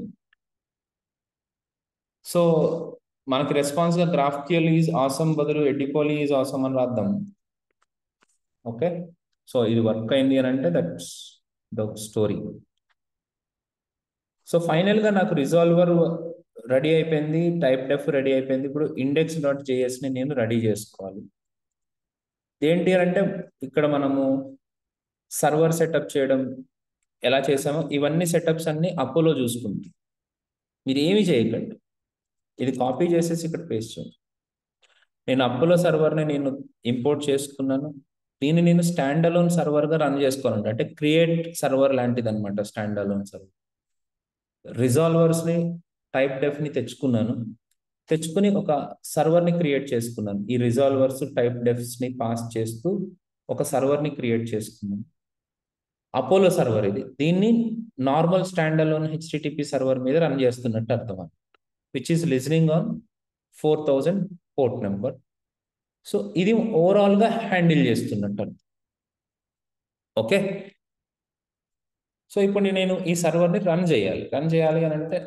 సో మనకి రెస్పాన్స్గా గ్రాఫ్కియల్ ఈజ్ ఆసమ్ బదులు ఎడిపోలి ఈజ్ ఆసమ్ అని రాద్దాం ఓకే సో ఇది వర్క్ అయింది అని అంటే దట్స్ ద స్టోరీ సో ఫైనల్గా నాకు రిజాల్వర్ రెడీ అయిపోయింది టైప్ డెఫ్ రెడీ అయిపోయింది ఇప్పుడు ఇండెక్స్ డాట్ జేఎస్ని నేను రెడీ చేసుకోవాలి ఏంటి అంటే ఇక్కడ మనము సర్వర్ సెటప్ చేయడం ఎలా చేసామో ఇవన్నీ సెటప్స్ అన్ని అపోలో చూసుకుంది మీరు ఏమి చేయకండి ఇది కాపీ చేసేసి ఇక్కడ పేస్ట్ చేయండి నేను అపోలో సర్వర్ని నేను ఇంపోర్ట్ చేసుకున్నాను దీన్ని నేను స్టాండ్ అలోన్ సర్వర్గా రన్ చేసుకోవాలంటే అంటే క్రియేట్ సర్వర్ లాంటిది అనమాట స్టాండ్ అలోన్ సర్వర్ రిజాల్వర్స్ని టైప్ డెఫ్ని తెచ్చుకున్నాను తెచ్చుకుని ఒక సర్వర్ని క్రియేట్ చేసుకున్నాను ఈ రిజాల్వర్స్ టైప్ డెఫ్స్ని పాస్ చేస్తూ ఒక సర్వర్ని క్రియేట్ చేసుకున్నాను అపోలో సర్వర్ ఇది దీన్ని normal standalone HTTP server మీద రన్ చేస్తున్నట్టు అర్థం which is listening on four thousand port number so ఇది ఓవరాల్గా హ్యాండిల్ చేస్తున్నట్టు అర్థం ఓకే సో ఇప్పుడు నేను ఈ సర్వర్ని రన్ చేయాలి రన్ చేయాలి అని అంటే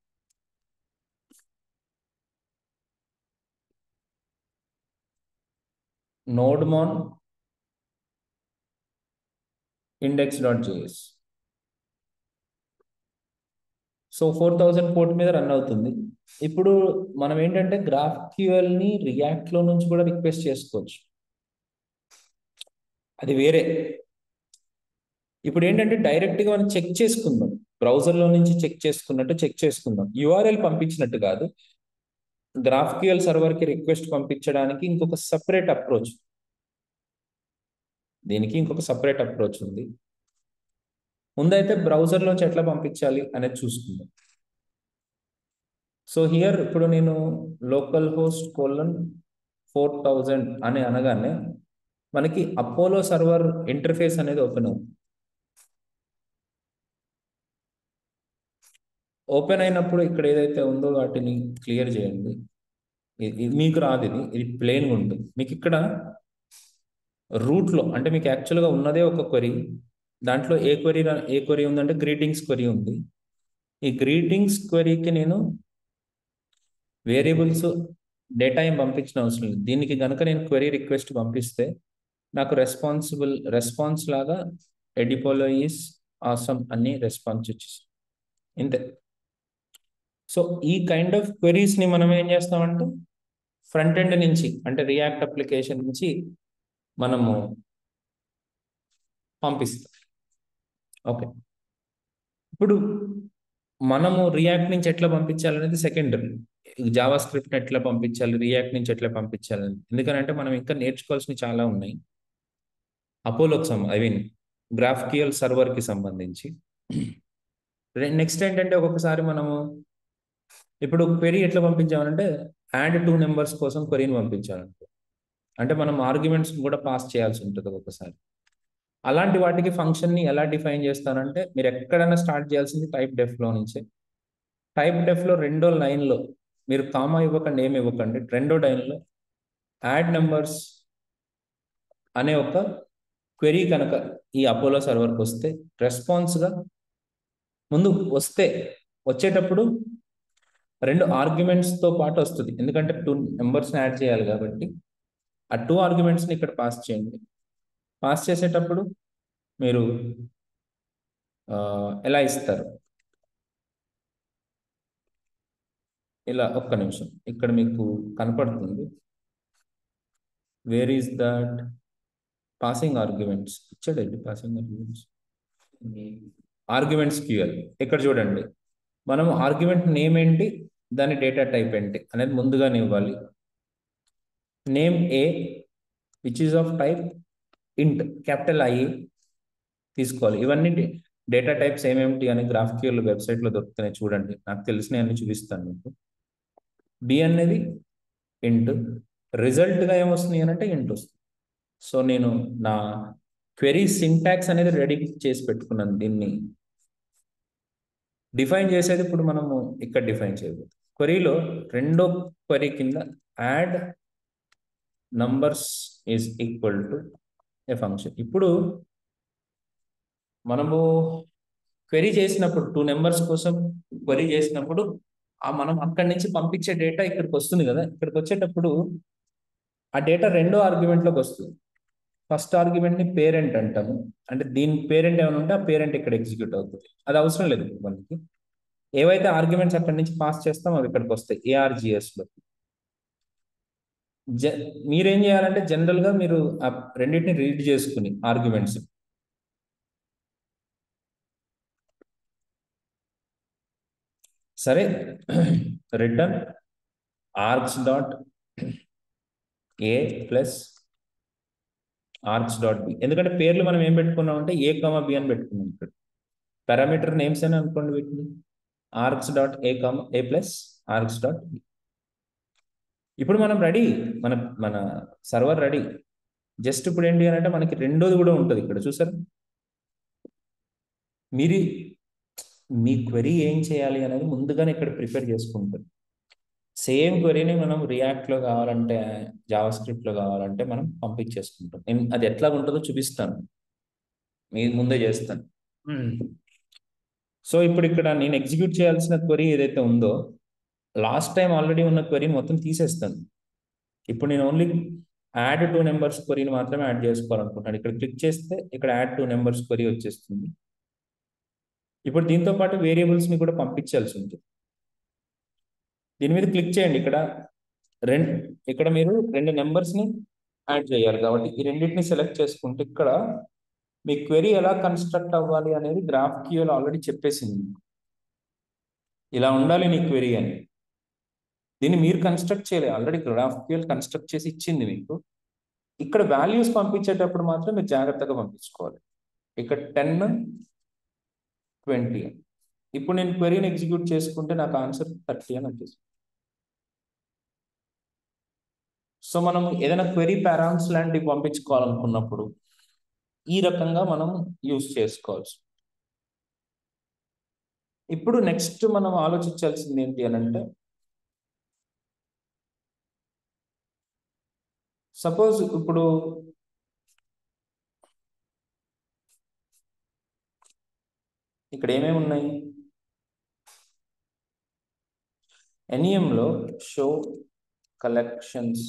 nodemon index dot JS so four thousand port మీద రన్ అవుతుంది ఇప్పుడు మనం ఏంటంటే గ్రాఫ్ క్యూఎల్ని రియాక్ట్లో నుంచి కూడా రిక్వెస్ట్ చేసుకోవచ్చు అది వేరే ఇప్పుడు ఏంటంటే డైరెక్ట్గా మనం చెక్ చేసుకుందాం బ్రౌజర్లో నుంచి చెక్ చేసుకున్నట్టు చెక్ చేసుకుందాం యూఆర్ఎల్ పంపించినట్టు కాదు గ్రాఫ్ క్యూఎల్ సర్వర్కి రిక్వెస్ట్ పంపించడానికి ఇంకొక సపరేట్ అప్రోచ్ దీనికి ఇంకొక సపరేట్ అప్రోచ్ ఉంది ముందైతే బ్రౌజర్లోంచి ఎట్లా పంపించాలి అనేది చూసుకుందాం సో హియర్ ఇప్పుడు నేను localhost colon four thousand అని అనగానే మనకి అపోలో సర్వర్ ఇంటర్ఫేస్ అనేది ఓపెన్ అవుతుంది ఓపెన్ అయినప్పుడు ఇక్కడ ఏదైతే ఉందో వాటిని క్లియర్ చేయండి మీకు రాదు ఇది ఇది ప్లేన్గా ఉంటుంది మీకు ఇక్కడ రూట్లో అంటే మీకు యాక్చువల్గా ఉన్నదే ఒక క్వరీ దాంట్లో ఏ క్వరీ ఏ క్వరీ ఉందంటే గ్రీటింగ్స్ క్వరీ ఉంది ఈ గ్రీటింగ్స్ క్వరీకి నేను వేరియబుల్స్ డేటా ఏం పంపించిన అవసరం లేదు దీనికి కనుక నేను క్వరీ రిక్వెస్ట్ పంపిస్తే నాకు రెస్పాన్సిబుల్ రెస్పాన్స్ లాగా ఎడిపోలో ఈస్ ఆసమ్ అని రెస్పాన్స్ వచ్చేసి ఇంతే సో ఈ కైండ్ ఆఫ్ క్వరీస్ని మనం ఏం చేస్తామంటే ఫ్రంట్ ఎండ్ నుంచి అంటే రియాక్ట్ అప్లికేషన్ నుంచి మనము పంపిస్తాం ఓకే ఇప్పుడు మనము రియాక్ట్ నుంచి ఎట్లా పంపించాలనేది సెకండరీ జావా స్క్రిప్ట్ ఎట్లా పంపించాలి రియాక్ట్ నుంచి ఎట్లా పంపించాలి ఎందుకంటే మనం ఇంకా నేర్చుకోవాల్సినవి చాలా ఉన్నాయి అపోలోకి సంబంధ ఐ మీన్ గ్రాఫ్కియల్ సర్వర్కి సంబంధించి నెక్స్ట్ ఏంటంటే ఒక్కొక్కసారి మనము ఇప్పుడు క్వెరీ ఎట్లా పంపించామంటే యాడ్ టూ నెంబర్స్ కోసం క్వెరీని పంపించాలనుకో అంటే మనం ఆర్గ్యుమెంట్స్ కూడా పాస్ చేయాల్సి ఉంటుంది ఒక్కొక్కసారి అలాంటి వాటికి ఫంక్షన్ని ఎలా డిఫైన్ చేస్తానంటే మీరు ఎక్కడైనా స్టార్ట్ చేయాల్సింది టైప్ డెఫ్లో నుంచే టైప్ డెఫ్లో రెండో లైన్లో మీరు కామా ఇవ్వకండి ఏమి ఇవ్వకండి రెండో లైన్లో యాడ్ నెంబర్స్ అనే ఒక క్వెరీ కనుక ఈ అపోలో సర్వర్కి వస్తే రెస్పాన్స్గా ముందు వస్తే వచ్చేటప్పుడు రెండు ఆర్గ్యుమెంట్స్తో పాటు వస్తుంది ఎందుకంటే టూ నెంబర్స్ని యాడ్ చేయాలి కాబట్టి ఆ టూ ఆర్గ్యుమెంట్స్ని ఇక్కడ పాస్ చేయండి పాస్ చేసేటప్పుడు మీరు ఎలా ఇస్తారు ఇలా ఒక్క నిమిషం ఇక్కడ మీకు కనపడుతుంది where is that passing arguments ఇచ్చాడండి పాసింగ్ ఆర్గ్యుమెంట్స్ ఆర్గ్యుమెంట్స్ క్యూఎల్ ఇక్కడ చూడండి మనం ఆర్గ్యుమెంట్ నేమ్ ఏంటి దాని డేటా టైప్ ఏంటి అనేది ముందుగానే ఇవ్వాలి name A which is of type int capital I తీసుకోవాలి ఇవన్నీ డేటా టైప్స్ ఏమేమిటి అని గ్రాఫ్క్యూల్ వెబ్సైట్లో దొరుకుతున్నాయి చూడండి నాకు తెలిసిన అన్ని చూపిస్తాను మీకు డి అనేది ఇంట్ రిజల్ట్గా ఏమొస్తుంది అని అంటే ఇంట్ వస్తుంది సో నేను నా క్వెరీ సింటాక్స్ అనేది రెడీ చేసి పెట్టుకున్నాను దీన్ని డిఫైన్ చేసేది ఇప్పుడు మనము ఇక్కడ డిఫైన్ చేయబోతుంది క్వరీలో రెండో క్వరీ కింద add numbers is equal to a function ఇప్పుడు మనము క్వెరీ చేసినప్పుడు టూ నెంబర్స్ కోసం క్వెరీ చేసినప్పుడు ఆ మనం అక్కడి నుంచి పంపించే డేటా ఇక్కడికి వస్తుంది కదా ఇక్కడికి వచ్చేటప్పుడు ఆ డేటా రెండో ఆర్గ్యుమెంట్లోకి వస్తుంది ఫస్ట్ ఆర్గ్యుమెంట్ని పేరెంట్ అంటాము అంటే దీని పేరెంట్ ఏమైనా ఉంటే ఆ పేరెంట్ ఇక్కడ ఎగ్జిక్యూట్ అవుతుంది అది అవసరం లేదు మనకి ఏవైతే ఆర్గ్యుమెంట్స్ అక్కడి నుంచి పాస్ చేస్తాం అవి ఇక్కడికి వస్తాయి ఏఆర్జిఎస్ లో జ మీరేం చేయాలంటే జనరల్ గా మీరు ఆ రెండింటిని రీడ్ చేసుకుని ఆర్గ్యుమెంట్స్ సరే return args dot A plus args dot B ఎందుకంటే పేర్లు మనం ఏం పెట్టుకున్నాం అంటే ఏ కామ బి అని పెట్టుకున్నాం ఇక్కడ పారామీటర్ నేమ్స్ అని అనుకోండి వీటిని args dot A comma A plus args dot B ఇప్పుడు మనం రెడీ మన మన సర్వర్ రెడీ జస్ట్ ఇప్పుడు ఏంటి అని అంటే మనకి రెండోది కూడా ఉంటుంది ఇక్కడ చూసారు మీరు మీ క్వెరీ ఏం చేయాలి అనేది ముందుగానే ఇక్కడ ప్రిపేర్ చేసుకుంటారు సేమ్ క్వెరీని మనం రియాక్ట్లో కావాలంటే జావా స్క్రిప్ట్లో కావాలంటే మనం పంపించేసుకుంటాం నేను అది ఎట్లా ఉంటుందో చూపిస్తాను మీ ముందే చేస్తాను సో ఇప్పుడు ఇక్కడ నేను ఎగ్జిక్యూట్ చేయాల్సిన క్వెరీ ఏదైతే ఉందో లాస్ట్ టైం ఆల్రెడీ ఉన్న క్వెరీని మొత్తం తీసేస్తాను ఇప్పుడు నేను ఓన్లీ యాడ్ టూ నెంబర్స్ క్వెరీని మాత్రమే యాడ్ చేసుకోవాలనుకుంటాను ఇక్కడ క్లిక్ చేస్తే ఇక్కడ యాడ్ టూ నెంబర్స్ క్వెరీ వచ్చేస్తుంది ఇప్పుడు దీంతో పాటు వేరియబుల్స్ని కూడా పంపించాల్సి ఉంటుంది దీని మీద క్లిక్ చేయండి ఇక్కడ రెండు ఇక్కడ మీరు రెండు నెంబర్స్ని యాడ్ చేయాలి కాబట్టి ఈ రెండింటిని సెలెక్ట్ చేసుకుంటే ఇక్కడ మీ క్వెరీ ఎలా కన్స్ట్రక్ట్ అవ్వాలి అనేది గ్రాఫ్ క్యూఎల్ ఆల్రెడీ చెప్పేసింది ఇలా ఉండాలి నీ క్వెరీ అని దీన్ని మీరు కన్స్ట్రక్ట్ చేయలేదు ఆల్రెడీ గ్రాఫ్ క్యూఎల్ కన్స్ట్రక్ట్ చేసి ఇచ్చింది మీకు ఇక్కడ వాల్యూస్ పంపించేటప్పుడు మాత్రం మీరు జాగ్రత్తగా పంపించుకోవాలి ఇక్కడ టెన్ ట్వంటీ ఇప్పుడు నేను క్వెరీని ఎగ్జిక్యూట్ చేసుకుంటే నాకు ఆన్సర్ థర్టీ అని వచ్చేసింది సో మనం ఏదైనా క్వెరీ పారామ్స్ లాంటివి పంపించుకోవాలనుకున్నప్పుడు ఈ రకంగా మనం యూస్ చేసుకోవచ్చు ఇప్పుడు నెక్స్ట్ మనం ఆలోచించాల్సింది ఏంటి అని అంటే సపోజ్ ఇప్పుడు ఇక్కడ ఏమేమి ఉన్నాయి ఎన్ఈఎంలో షో కలెక్షన్స్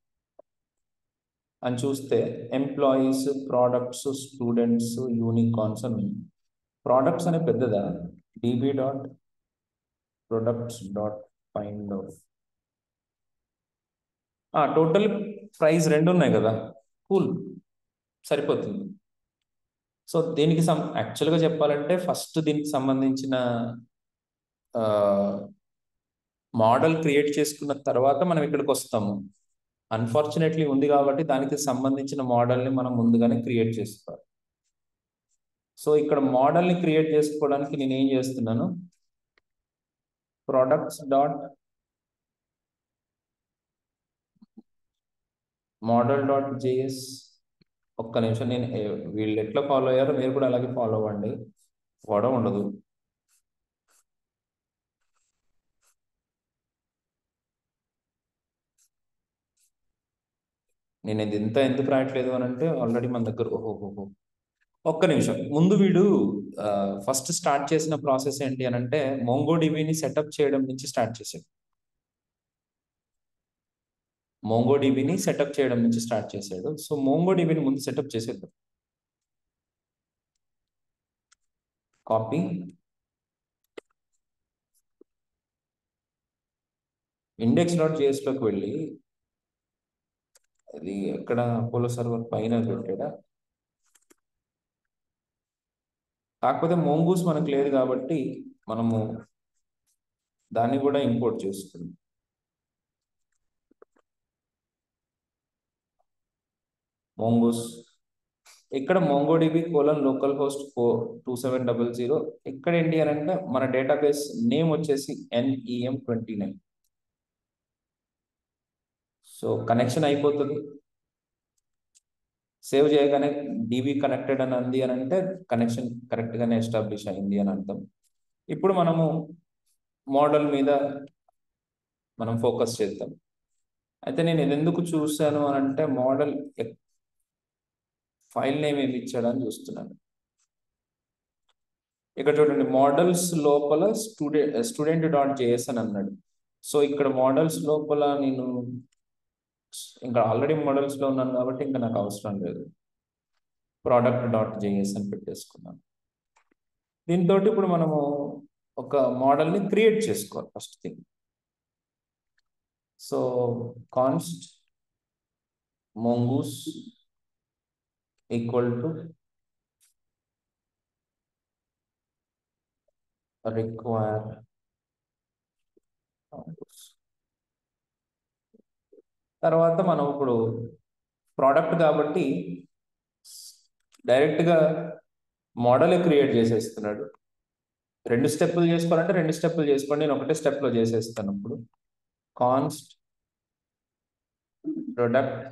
అని చూస్తే ఎంప్లాయీస్ ప్రోడక్ట్స్ స్టూడెంట్స్ యూనికాన్స్ అని ఉంది ప్రోడక్ట్స్ అనే పెద్దదా DB dot products dot find of total price రెండు ఉన్నాయి కదా కూల్ సరిపోతుంది సో దీనికి సం యాక్చువల్గా చెప్పాలంటే ఫస్ట్ దీనికి సంబంధించిన మోడల్ క్రియేట్ చేసుకున్న తర్వాత మనం ఇక్కడికి వస్తాము అన్ఫార్చునేట్లీ ఉంది కాబట్టి దానికి సంబంధించిన మోడల్ని మనం ముందుగానే క్రియేట్ చేసుకోవాలి సో ఇక్కడ మోడల్ని క్రియేట్ చేసుకోవడానికి నేను ఏం చేస్తున్నాను products dot model dot JS ఒక్క నిమిషం నేను వీళ్ళు ఎట్లా ఫాలో అయ్యారో మీరు కూడా అలాగే ఫాలో అవ్వండి గొడవ ఉండదు నేను ఇది ఇంత ఎందుకు రాయట్లేదు అని అంటే ఆల్రెడీ మన దగ్గర ఓహోహోహో ఒక్క నిమిషం ముందు వీడు ఫస్ట్ స్టార్ట్ చేసిన ప్రాసెస్ ఏంటి అని అంటే మోంగో డిబిని సెటప్ చేయడం నుంచి స్టార్ట్ చేశాడు మోంగో డిబిని సెటప్ చేయడం నుంచి స్టార్ట్ చేశాడు సో మోంగో డిబిని ముందు సెటప్ చేసేద్దాం కాపీ ఇండెక్స్ డాట్ జేఎస్లోకి వెళ్ళి అది ఎక్కడ అపోలో సర్వర్ పైన పెట్టాడా కాకపోతే మోంగూస్ మనకు లేదు కాబట్టి మనము దాన్ని కూడా ఇంపోర్ట్ చేసుకుందాం మోంగూస్ ఇక్కడ MongoDB colon localhost four two seven double zero ఇక్కడ ఏంటి అని అంటే మన డేటాబేస్ నేమ్ వచ్చేసి NEM twenty nine so connection అయిపోతుంది సేవ్ చేయగానే డిబి కనెక్టెడ్ అని అంది అని అంటే కనెక్షన్ కరెక్ట్గానే ఎస్టాబ్లిష్ అయింది అని అర్థం ఇప్పుడు మనము మోడల్ మీద మనం ఫోకస్ చేద్దాం అయితే నేను ఇది ఎందుకు చూశాను అని అంటే మోడల్ ఫైల్ నేమ్ ఏమి ఇచ్చాడని చూస్తున్నాను ఇక్కడ చూడండి మోడల్స్ లోపల స్టూడెంట్ స్టూడెంట్ డాట్ జేఎస్ అని అన్నాడు సో ఇక్కడ మోడల్స్ లోపల నేను ఇంకా ఆల్రెడీ మోడల్స్లో ఉన్నాను కాబట్టి ఇంకా నాకు అవసరం లేదు ప్రోడక్ట్ డాట్ జేఎస్ అని పెట్టేసుకున్నాను దీంతో ఇప్పుడు మనము ఒక మోడల్ని క్రియేట్ చేసుకోవాలి first thing so const mongoose equal to require mongoose. తర్వాత మనం ఇప్పుడు ప్రోడక్ట్ కాబట్టి డైరెక్ట్గా మోడలే క్రియేట్ చేసేస్తున్నాడు రెండు స్టెప్పులు చేసుకోవాలంటే రెండు స్టెప్పులు చేసుకోండి నేను ఒకటే స్టెప్లో చేసేస్తాను ఇప్పుడు const product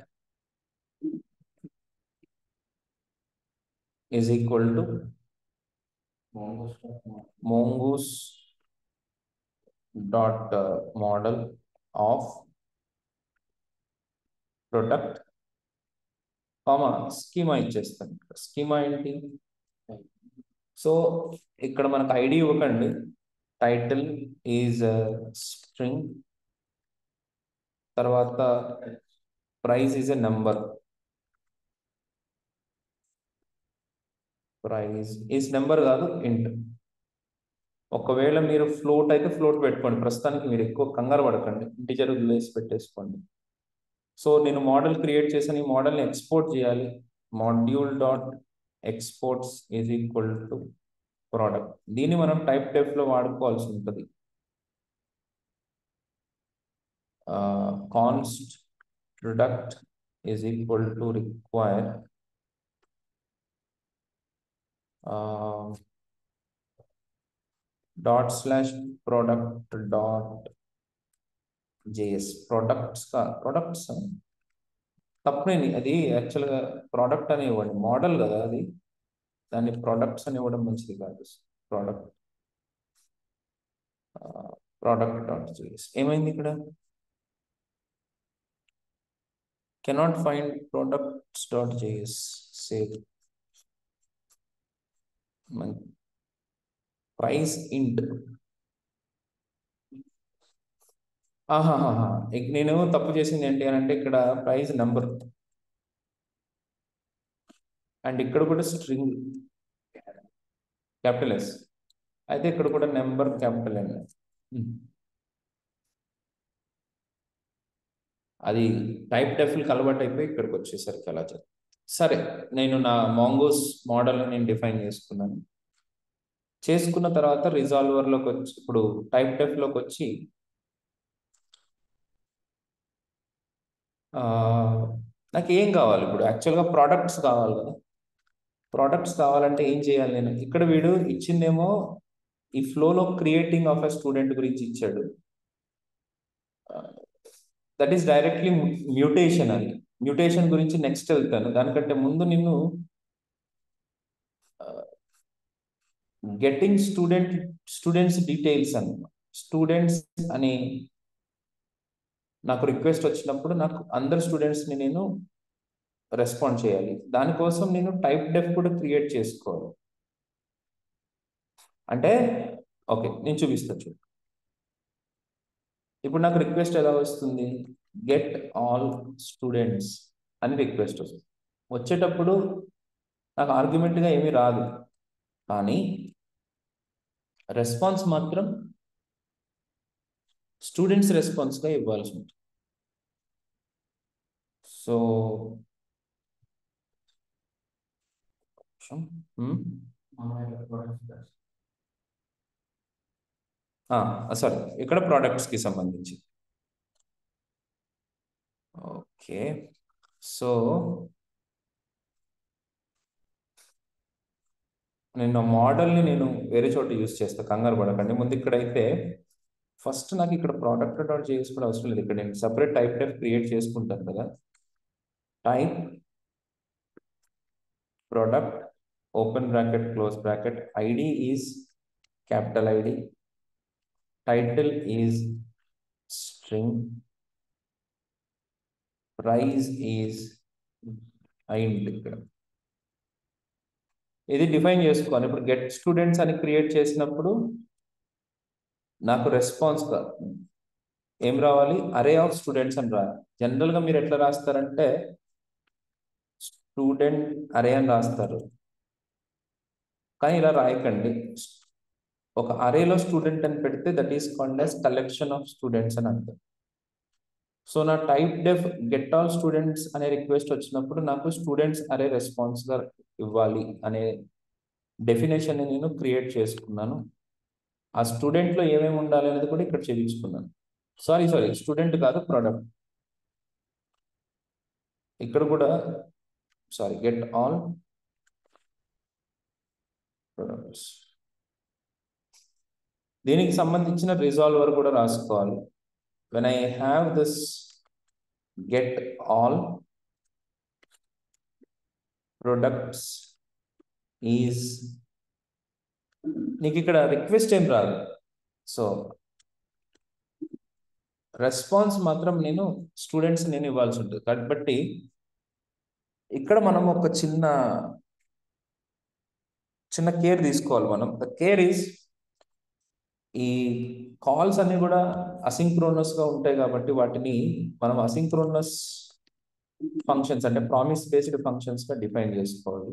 is equal to mongoose dot uh, model of product comma schema ఇచ్చేస్తాను స్కీమా ఏంటి సో ఇక్కడ మనకు ఐడి ఇవ్వకండి టైటిల్ ఈజ్ స్ట్రింగ్ తర్వాత price is a number price is number కాదు ఇంట్ ఒకవేళ మీరు ఫ్లోట్ అయితే ఫ్లోట్ పెట్టుకోండి ప్రస్తుతానికి మీరు ఎక్కువ కంగారు పడకండి ఇంటిజర్ వదిలేసి పెట్టేసుకోండి సో నేను మోడల్ క్రియేట్ చేసిన ఈ మోడల్ని ఎక్స్పోర్ట్ చేయాలి module dot exports is equal to product దీన్ని మనం టైప్ టైప్లో వాడుకోవాల్సి ఉంటుంది const product is equal to require dot slash product dot JS products products తప్పనేది అది యాక్చువల్గా ప్రోడక్ట్ అని ఇవ్వండి మోడల్ కదా అది దాన్ని ప్రొడక్ట్స్ అని ఇవ్వడం మంచిది కాదు ప్రోడక్ట్ ప్రోడక్ట్ డాట్ జేఎస్ ఏమైంది ఇక్కడ cannot find products dot JS save price int ఆహాహా నేను తప్పు చేసింది ఏంటి అని అంటే ఇక్కడ ప్రైస్ నెంబర్ అండ్ ఇక్కడ కూడా స్ట్రింగ్ క్యాపిటల్ ఎస్ అయితే ఇక్కడ కూడా నెంబర్ క్యాపిటల్ ఎన్ అది టైప్ డెఫిల్ కలబట్ అయిపోయి ఇక్కడికి వచ్చేసరికి అలా చెప్పి సరే నేను నా మాంగోస్ మోడల్ నేను డిఫైన్ చేసుకున్నాను చేసుకున్న తర్వాత రిజాల్వర్లోకి వచ్చి ఇప్పుడు టైప్ డెఫ్లోకి వచ్చి నాకు ఏం కావాలి ఇప్పుడు యాక్చువల్గా ప్రోడక్ట్స్ కావాలి కదా ప్రోడక్ట్స్ కావాలంటే ఏం చేయాలి నేను ఇక్కడ వీడు ఇచ్చిందేమో ఈ ఫ్లోలో క్రియేటింగ్ ఆఫ్ ఎ స్టూడెంట్ గురించి ఇచ్చాడు దట్ ఈస్ డైరెక్ట్లీ మ్యూటేషన్ అని మ్యూటేషన్ గురించి నెక్స్ట్ వెళ్తాను దానికంటే ముందు నిన్ను గెట్టింగ్ స్టూడెంట్ స్టూడెంట్స్ డీటెయిల్స్ అని స్టూడెంట్స్ అని నాకు రిక్వెస్ట్ వచ్చినప్పుడు నాకు అందరు స్టూడెంట్స్ని నేను రెస్పాండ్ చేయాలి దానికోసం నేను టైప్ డెఫ్ కూడా క్రియేట్ చేసుకోవాలి అంటే ఓకే నేను చూపిస్తాను చూడు ఇప్పుడు నాకు రిక్వెస్ట్ ఎలా వస్తుంది గెట్ ఆల్ స్టూడెంట్స్ అని రిక్వెస్ట్ వస్తుంది వచ్చేటప్పుడు నాకు ఆర్గ్యుమెంట్గా ఏమీ రాదు కానీ రెస్పాన్స్ మాత్రం స్టూడెంట్స్ రెస్పాన్స్గా ఇవ్వాల్సి ఉంటుంది సో సారీ ఇక్కడ ప్రోడక్ట్స్కి సంబంధించి ఓకే సో నేను మోడల్ని నేను వేరే చోట యూస్ చేస్తా కంగారు పడకండి ముందు ఇక్కడైతే ఫస్ట్ నాకు ఇక్కడ ప్రోడక్ట్ డాట్ చేసి కూడా అవసరం లేదు ఇక్కడ నేను సపరేట్ టైప్ టైప్ క్రియేట్ చేసుకుంటాను కదా type product open bracket close bracket ID is capital ID title is string price is అయింది ఇక్కడ ఇది డిఫైన్ చేసుకోవాలి ఇప్పుడు గెట్ స్టూడెంట్స్ అని క్రియేట్ చేసినప్పుడు నాకు రెస్పాన్స్ ఏం రావాలి అరే ఆఫ్ స్టూడెంట్స్ అని రావాలి జనరల్గా మీరు ఎట్లా రాస్తారంటే స్టూడెంట్ అరే అని రాస్తారు కానీ ఇలా రాయకండి ఒక అరేలో స్టూడెంట్ అని పెడితే that is called as collection of students అని అర్థం సో నా type def get all students అనే రిక్వెస్ట్ వచ్చినప్పుడు నాకు స్టూడెంట్స్ అరే రెస్పాన్స్గా ఇవ్వాలి అనే డెఫినేషన్ నేను క్రియేట్ చేసుకున్నాను ఆ స్టూడెంట్లో ఏమేమి ఉండాలి అనేది కూడా ఇక్కడ చేయించుకున్నాను సారీ సారీ స్టూడెంట్ కాదు ప్రోడక్ట్ ఇక్కడ కూడా సారీ గెట్ ఆల్ ప్రొడక్ట్స్ దీనికి సంబంధించిన రిజాల్వర్ కూడా రాసుకోవాలి when I have this get all products is నీకు ఇక్కడ రిక్వెస్ట్ ఏం రాదు సో రెస్పాన్స్ మాత్రం నేను స్టూడెంట్స్ నేను ఇవ్వాల్సి ఉంటుంది కాబట్టి ఇక్కడ మనం ఒక చిన్న చిన్న కేర్ తీసుకోవాలి మనం ద కేర్ ఈజ్ ఈ కాల్స్ అన్ని కూడా అసింక్రోనస్ గా ఉంటాయి కాబట్టి వాటిని మనం అసింక్రోనస్ ఫంక్షన్స్ అంటే ప్రామిస్ బేస్డ్ ఫంక్షన్స్ గా డిఫైన్ చేసుకోవాలి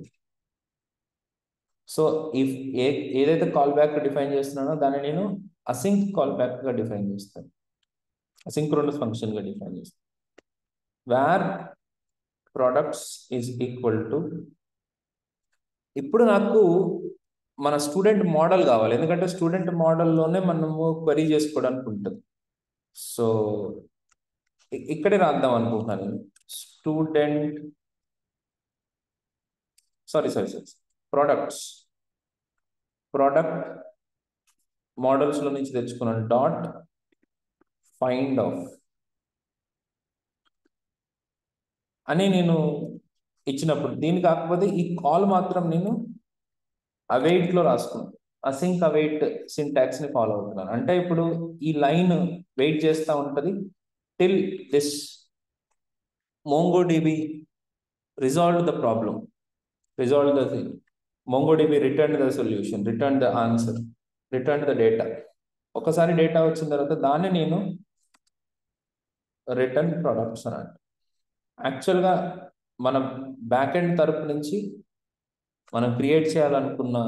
సో ఇఫ్ ఏ ఏదైతే కాల్ బ్యాక్ డిఫైన్ చేస్తున్నానో దాన్ని నేను అసింక్ కాల్ బ్యాక్ గా డిఫైన్ చేస్తాను అసింక్రోనస్ ఫంక్షన్ గా డిఫైన్ చేస్తాను where products is equal to ఇప్పుడు నాకు మన స్టూడెంట్ మోడల్ కావాలి ఎందుకంటే స్టూడెంట్ మోడల్లోనే మనము క్వరీ చేసుకోవడానికి ఉంటుంది సో ఇక్కడే రాద్దాం అనుకుంటున్నాను నేను student sorry sorry sorry products product మోడల్స్లో నుంచి తెచ్చుకున్నాను డాట్ ఫైండ్ ఆఫ్ అని నేను ఇచ్చినప్పుడు దీని కాకపోతే ఈ కాల్ మాత్రం నేను అవైట్ లో రాసుకున్నాను అసింక్ అవైట్ సింటాక్స్ ని ఫాలో అవుతున్నాను అంటే ఇప్పుడు ఈ లైన్ వెయిట్ చేస్తూ ఉంటది till this MongoDB resolve the problem resolve the thing MongoDB return the solution return the answer return the data ఒకసారి డేటా వచ్చిన తర్వాత దాన్ని నేను రిటర్న్ ప్రొడక్ట్స్ అని యాక్చువల్గా మన బ్యాక్ ఎండ్ తరపు నుంచి మనం క్రియేట్ చేయాలనుకున్న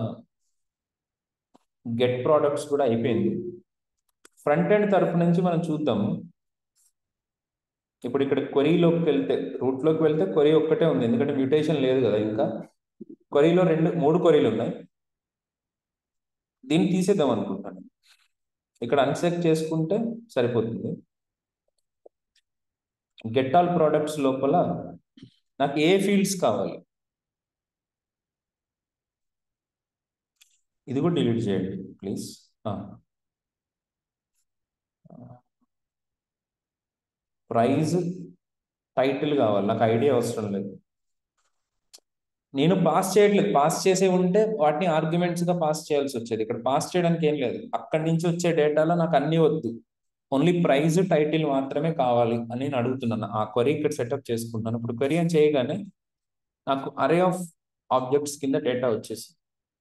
గెట్ ప్రోడక్ట్స్ కూడా అయిపోయింది ఫ్రంట్ ఎండ్ తరపు నుంచి మనం చూద్దాము ఇప్పుడు ఇక్కడ క్వరీలోకి వెళ్తే రూట్లోకి వెళ్తే క్వరీ ఒక్కటే ఉంది ఎందుకంటే మ్యూటేషన్ లేదు కదా ఇంకా క్వరీలో రెండు మూడు క్వరీలు ఉన్నాయి దీన్ని తీసేద్దాం అనుకుంటాను ఇక్కడ అన్సెక్ చేసుకుంటే సరిపోతుంది గెట్ ఆల్ ప్రోడక్ట్స్ లోపల నాకు ఏ ఫీల్డ్స్ కావాలి ఇది కూడా డిలీట్ చేయండి ప్లీజ్ ప్రైజ్ టైటిల్ కావాలి నాకు ఐడియా అవసరం లేదు నేను పాస్ చేయట్లేదు పాస్ చేసే ఉంటే వాటిని ఆర్గ్యుమెంట్స్ గా పాస్ చేయాల్సి వచ్చేది ఇక్కడ పాస్ చేయడానికి ఏం లేదు అక్కడి నుంచి వచ్చే డేటాలో నాకు అన్ని వద్దు ఓన్లీ ప్రైజ్ టైటిల్ మాత్రమే కావాలి అని నేను అడుగుతున్నాను ఆ క్వరీ ఇక్కడ సెటప్ చేసుకుంటాను ఇప్పుడు క్వరీ అని చేయగానే నాకు అరే ఆఫ్ ఆబ్జెక్ట్స్ కింద డేటా వచ్చేసి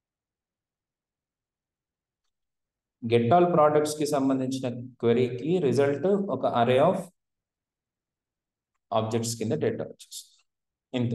గెట్ ఆల్ ప్రోడక్ట్స్ కి సంబంధించిన క్వరీకి రిజల్ట్ ఒక అరే ఆఫ్ ఆబ్జెక్ట్స్ కింద డేటా వచ్చేస్తుంది ఇంత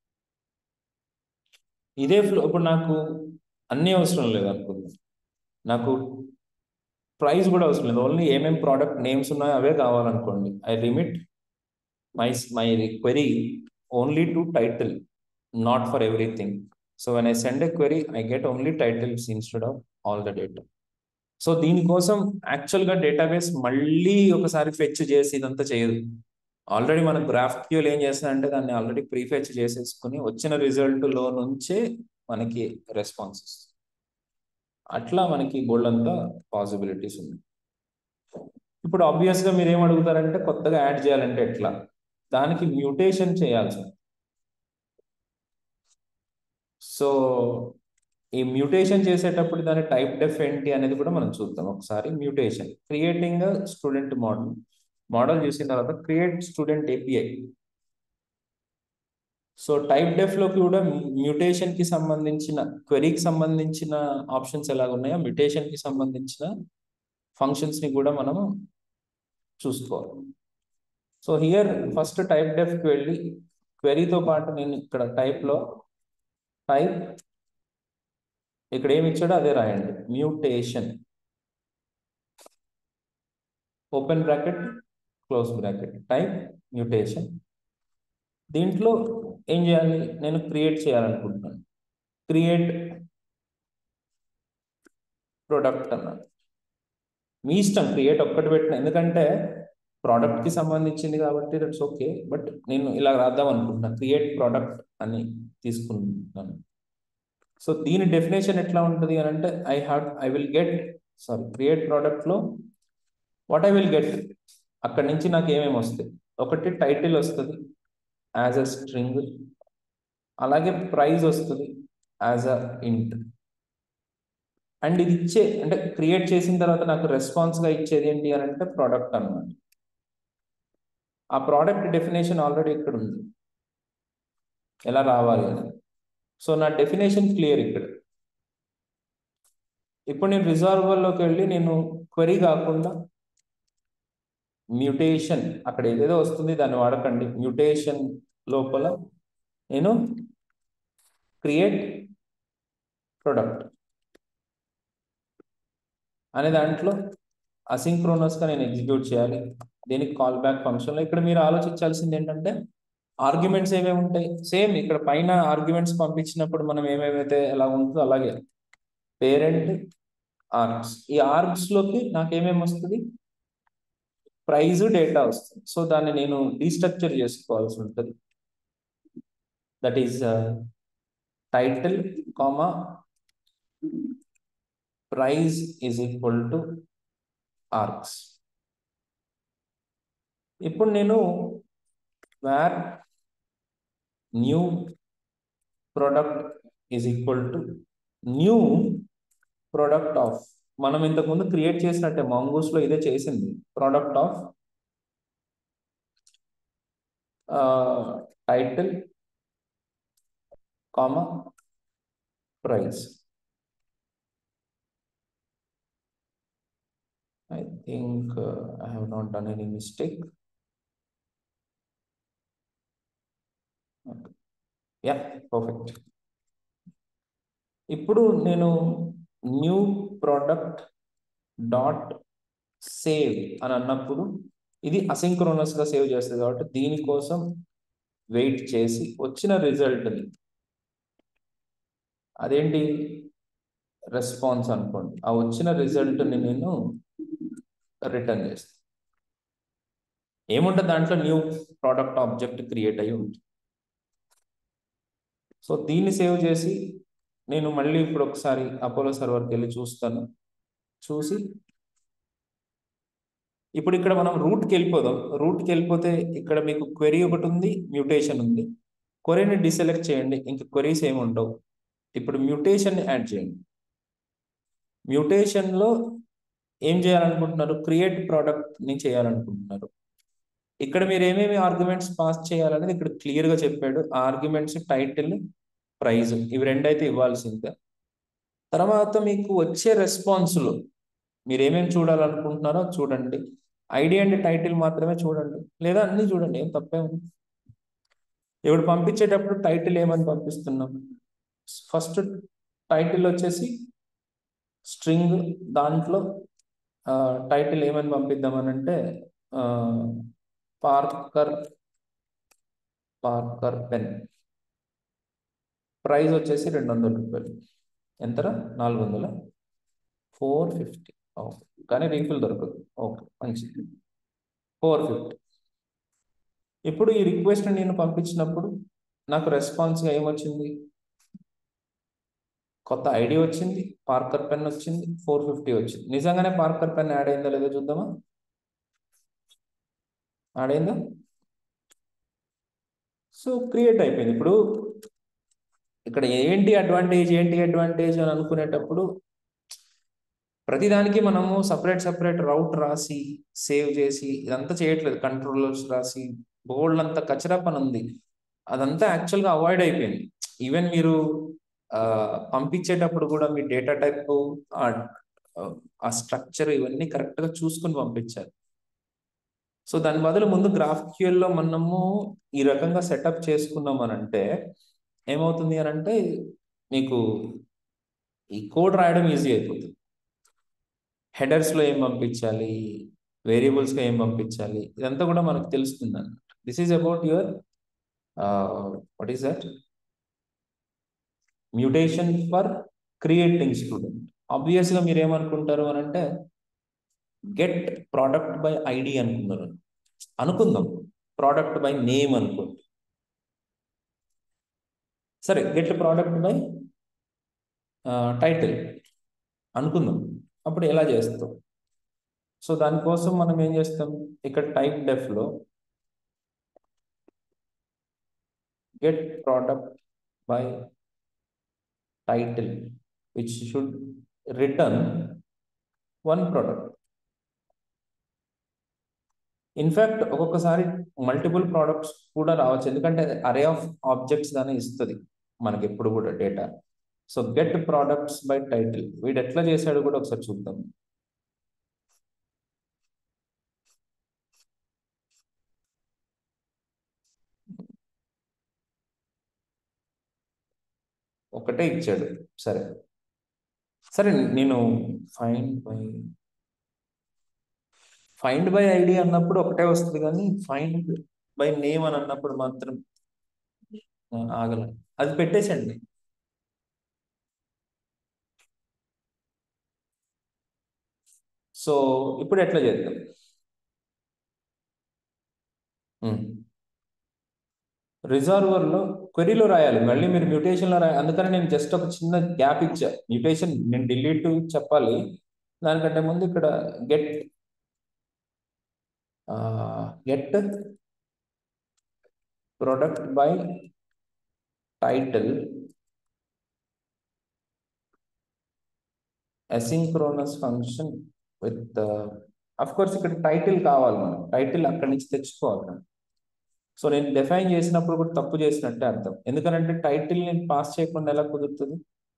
ఇదే ఫ్లో ఇప్పుడు నాకు అన్నీ అవసరం లేదు అనుకుందాం నాకు ప్రైస్ కూడా అవసరం లేదు ఓన్లీ ఏమేమి ప్రోడక్ట్ నేమ్స్ ఉన్నాయో అవే కావాలనుకోండి I limit my my query only to title not for everything so when I send a query I get only titles instead of all the data so దీనికోసం యాక్చువల్గా database మళ్ళీ ఒకసారి fetch చేసి ఇదంతా చేయదు ఆల్రెడీ మన గ్రాఫ్ క్యూల్ ఏం చేస్తుందంటే దాన్ని ఆల్రెడీ ప్రీఫెచ్ చేసేసుకుని వచ్చిన రిజల్ట్లో నుంచే మనకి రెస్పాన్స్ ఇస్తుంది అట్లా మనకి బోల్డ్ అంతా పాసిబిలిటీస్ ఉన్నాయి ఇప్పుడు ఆబ్వియస్గా మీరు ఏం అడుగుతారంటే కొత్తగా యాడ్ చేయాలంటే ఎట్లా దానికి మ్యూటేషన్ చేయాల్సి సో ఈ మ్యూటేషన్ చేసేటప్పుడు దాని టైప్ డెఫ్ ఏంటి అనేది కూడా మనం చూద్దాం ఒకసారి mutation creating student model model చూసిన తర్వాత create student API so type def లో కూడా మ్యూటేషన్ కి సంబంధించిన క్వెరీకి సంబంధించిన ఆప్షన్స్ ఎలాగ ఉన్నాయో మ్యూటేషన్ కి సంబంధించిన ఫంక్షన్స్ ని కూడా మనం చూసుకోవాలి so here first type def కి వెళ్ళి క్వెరీతో పాటు నేను ఇక్కడ టైప్ లో టైప్ ఇక్కడ ఏమి ఇచ్చాడో అదే రాయండి mutation open bracket close bracket type mutation దీంట్లో ఏం చేయాలి నేను క్రియేట్ చేయాలనుకుంటున్నాను క్రియేట్ ప్రొడక్ట్ అన్నాను మీ ఇష్టం క్రియేట్ ఒక్కటి పెట్టిన ఎందుకంటే ప్రోడక్ట్కి సంబంధించింది కాబట్టి దట్స్ ఓకే బట్ నేను ఇలా రాద్దాం అనుకుంటున్నాను క్రియేట్ ప్రోడక్ట్ అని తీసుకుంటున్నాను సో దీని డెఫినేషన్ ఎట్లా ఉంటుంది అని అంటే I have I will get sorry create ప్రోడక్ట్లో వాట్ ఐ విల్ గెట్ అక్కడి నుంచి నాకు ఏమేమి వస్తాయి ఒకటి టైటిల్ వస్తుంది యాజ్ అ స్ట్రింగ్ అలాగే ప్రైజ్ వస్తుంది యాజ్ అ ఇంట్ అండ్ ఇది ఇచ్చే అంటే క్రియేట్ చేసిన తర్వాత నాకు రెస్పాన్స్గా ఇచ్చేది ఏంటి అని అంటే ప్రోడక్ట్ అన్నమాట ఆ ప్రోడక్ట్ డెఫినేషన్ ఆల్రెడీ ఇక్కడ ఉంది ఎలా రావాలి అని సో నా డెఫినేషన్ క్లియర్ ఇక్కడ ఇప్పుడు నేను రిజాల్వర్లోకి వెళ్ళి నేను క్వరీ కాకుండా మ్యూటేషన్ అక్కడ ఏదేదో వస్తుంది దాన్ని వాడకండి మ్యూటేషన్ లోపల నేను క్రియేట్ ప్రొడక్ట్ అనే దాంట్లో అసింక్రోనస్గా నేను ఎగ్జిక్యూట్ చేయాలి దీనికి కాల్ బ్యాక్ ఫంక్షన్లో ఇక్కడ మీరు ఆలోచించాల్సింది ఏంటంటే ఆర్గ్యుమెంట్స్ ఏమేమి ఉంటాయి సేమ్ ఇక్కడ పైన ఆర్గ్యుమెంట్స్ పంపించినప్పుడు మనం ఏమేమైతే ఎలా ఉంటుందో అలాగే పేరెంట్ ఆర్గ్స్ ఈ ఆర్గ్స్లోకి నాకు ఏమేమి వస్తుంది ప్రైజ్ డేటా వస్తుంది సో దాన్ని నేను డీస్ట్రక్చర్ చేసుకోవాల్సి ఉంటుంది that is title comma price is equal to args ఇప్పుడు నేను where new product is equal to new product of మనం ఇంతకుముందు క్రియేట్ చేసినట్టే మాంగూస్లో ఇదే చేసింది product of title comma price I think uh, I have not done any mistake. Okay. Yeah, perfect. ఇప్పుడు నేను న్యూ ప్రోడక్ట్ డాట్ సేవ్ అని అన్నప్పుడు ఇది అసింక్రోనస్గా సేవ్ చేస్తుంది కాబట్టి దీనికోసం వెయిట్ చేసి వచ్చిన రిజల్ట్ని అదేంటి రెస్పాన్స్ అనుకోండి ఆ వచ్చిన రిజల్ట్ని నేను రిటర్న్ చేస్తాను ఏముంటుంది దాంట్లో న్యూ ప్రోడక్ట్ ఆబ్జెక్ట్ క్రియేట్ అయ్యి ఉంటుంది సో దీన్ని సేవ్ చేసి నేను మళ్ళీ ఇప్పుడు ఒకసారి అపోలో సర్వర్కి వెళ్ళి చూస్తాను చూసి ఇప్పుడు ఇక్కడ మనం రూట్కి వెళ్ళిపోదాం రూట్కి వెళ్ళిపోతే ఇక్కడ మీకు క్వెరీ ఒకటి ఉంది మ్యూటేషన్ ఉంది క్వెరీని డిసెలెక్ట్ చేయండి ఇంకా క్వెరీస్ ఏమి ఉండవు ఇప్పుడు మ్యూటేషన్ యాడ్ చేయండి మ్యూటేషన్లో ఏం చేయాలనుకుంటున్నారు క్రియేట్ ప్రోడక్ట్ని చేయాలనుకుంటున్నారు ఇక్కడ మీరు ఏమేమి ఆర్గ్యుమెంట్స్ పాస్ చేయాలనేది ఇక్కడ క్లియర్గా చెప్పాడు ఆ ఆర్గ్యుమెంట్స్ టైటిల్ ప్రైజ్ ఇవి రెండైతే ఇవ్వాల్సిందే తర్వాత మీకు వచ్చే రెస్పాన్స్లో మీరు ఏమేమి చూడాలనుకుంటున్నారో చూడండి ఐడి అండ్ టైటిల్ మాత్రమే చూడండి లేదా అన్నీ చూడండి ఏం తప్పే ఉంది ఇప్పుడు పంపించేటప్పుడు టైటిల్ ఏమని పంపిస్తున్నాం ఫస్ట్ టైటిల్ వచ్చేసి స్ట్రింగ్ దాంట్లో టైటిల్ ఏమని పంపిద్దామని అంటే పార్కర్ పార్కర్ పెన్ ప్రైస్ వచ్చేసి రెండు వందల రూపాయలు ఎంతరా నాలుగు వందల ఫోర్ ఫిఫ్టీ ఓకే కానీ రీఫిల్ దొరకదు ఓకే మంచిది ఫోర్ ఫిఫ్టీ ఇప్పుడు ఈ రిక్వెస్ట్ నేను పంపించినప్పుడు నాకు రెస్పాన్స్గా ఏమొచ్చింది కొత్త ఐడి వచ్చింది పార్కర్ పెన్ వచ్చింది ఫోర్ ఫిఫ్టీ వచ్చింది నిజంగానే పార్కర్ పెన్ యాడ్ అయిందో లేదో చూద్దామా యాడ్ అయిందా సో క్రియేట్ అయిపోయింది ఇప్పుడు ఇక్కడ ఏంటి అడ్వాంటేజ్ ఏంటి అడ్వాంటేజ్ అని అనుకునేటప్పుడు ప్రతిదానికి మనము సపరేట్ సపరేట్ రౌట్ రాసి సేవ్ చేసి ఇదంతా చేయట్లేదు కంట్రోలర్స్ రాసి బోల్డ్ అంతా కచరా పని ఉంది అదంతా యాక్చువల్గా అవాయిడ్ అయిపోయింది ఈవెన్ మీరు పంపించేటప్పుడు కూడా మీ డేటా టైప్ ఆ స్ట్రక్చర్ ఇవన్నీ కరెక్ట్గా చూసుకుని పంపించాలి సో దాని బదులు ముందు గ్రాఫ్క్యూఎల్లో మనము ఈ రకంగా సెటప్ చేసుకున్నాం అని అంటే ఏమవుతుంది అని అంటే మీకు ఈ కోడ్ రాయడం ఈజీ అయిపోతుంది హెడర్స్లో ఏం పంపించాలి వేరియబుల్స్గా ఏం పంపించాలి ఇదంతా కూడా మనకు తెలుస్తుంది అన్నమాట this is about your what is that mutation for creating student ఆబ్వియస్గా మీరు ఏమనుకుంటారు అని అంటే గెట్ ప్రోడక్ట్ బై ఐడి అనుకున్నారు అనుకుందాం ప్రోడక్ట్ బై నేమ్ అనుకోండి సరే గెట్ ప్రోడక్ట్ బై టైటిల్ అనుకుందాం అప్పుడు ఎలా చేస్తాం సో దానికోసం మనం ఏం చేస్తాం ఇక్కడ టైప్ డెఫ్లో get product by title which should return one product in fact ఒక్కొక్కసారి మల్టిపుల్ ప్రోడక్ట్స్ కూడా రావచ్చు ఎందుకంటే అరే ఆఫ్ ఆబ్జెక్ట్స్ దాన్ని ఇస్తుంది మనకి ఎప్పుడు కూడా data so get products by title వీడు ఎట్లా చేశాడు కూడా ఒకసారి చూద్దాం ఒకటే ఇచ్చాడు సరే సరే నేను find by find by ID అన్నప్పుడు ఒకటే వస్తుంది కానీ ఫైండ్ బై నేమ్ అని అన్నప్పుడు మాత్రం ఆగల అది పెట్టేసండి సో ఇప్పుడు ఎట్లా చేద్దాం రిజర్వర్లో క్వెరీలో రాయాలి మళ్ళీ మీరు మ్యూటేషన్లో రాయాలి అందుకని నేను జస్ట్ ఒక చిన్న గ్యాప్ ఇచ్చా మ్యూటేషన్ నేను డిలీట్ చెప్పాలి దానికంటే ముందు ఇక్కడ get get product by title asynchronous function with of course ఇక్కడ టైటిల్ కావాలి మనం టైటిల్ అక్కడి నుంచి తెచ్చుకోవాలి సో నేను డిఫైన్ చేసినప్పుడు కూడా తప్పు చేసినట్టే అర్థం ఎందుకంటే టైటిల్ నేను పాస్ చేయకుండా ఎలా కుదురుతుంది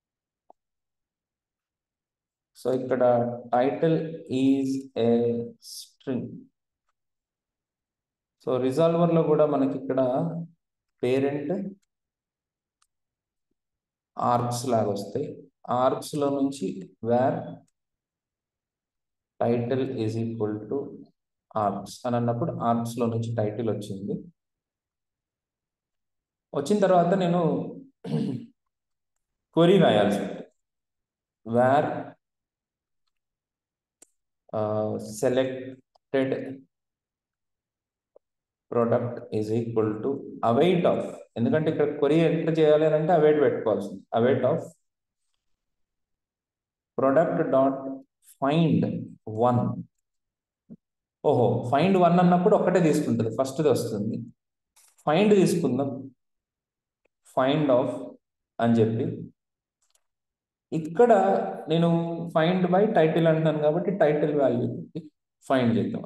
సో ఇక్కడ title is a string so రిజాల్వర్లో కూడా మనకి ఇక్కడ పేరెంట్ ఆర్క్స్ లాగా వస్తాయి ఆర్క్స్ లో నుంచి where title is equal to args అని అన్నప్పుడు ఆర్క్స్ లో నుంచి టైటిల్ వచ్చింది వచ్చిన తర్వాత నేను క్వరీ రాయాల్సి ఉంటుంది where selected product is equal to await of ఎందుకంటే ఇక్కడ క్వరీ ఎంటర్ చేయాలి అని అంటే అవైట్ పెట్టుకోవాల్సింది await of product dot find one ఓహో ఫైండ్ వన్ అన్నప్పుడు ఒక్కటే తీసుకుంటుంది ఫస్ట్ది వస్తుంది ఫైండ్ తీసుకుందాం ఫైండ్ ఆఫ్ అని చెప్పి ఇక్కడ నేను ఫైండ్ బై టైటిల్ అంటున్నాను కాబట్టి టైటిల్ వాల్యూ ఫైండ్ చేద్దాం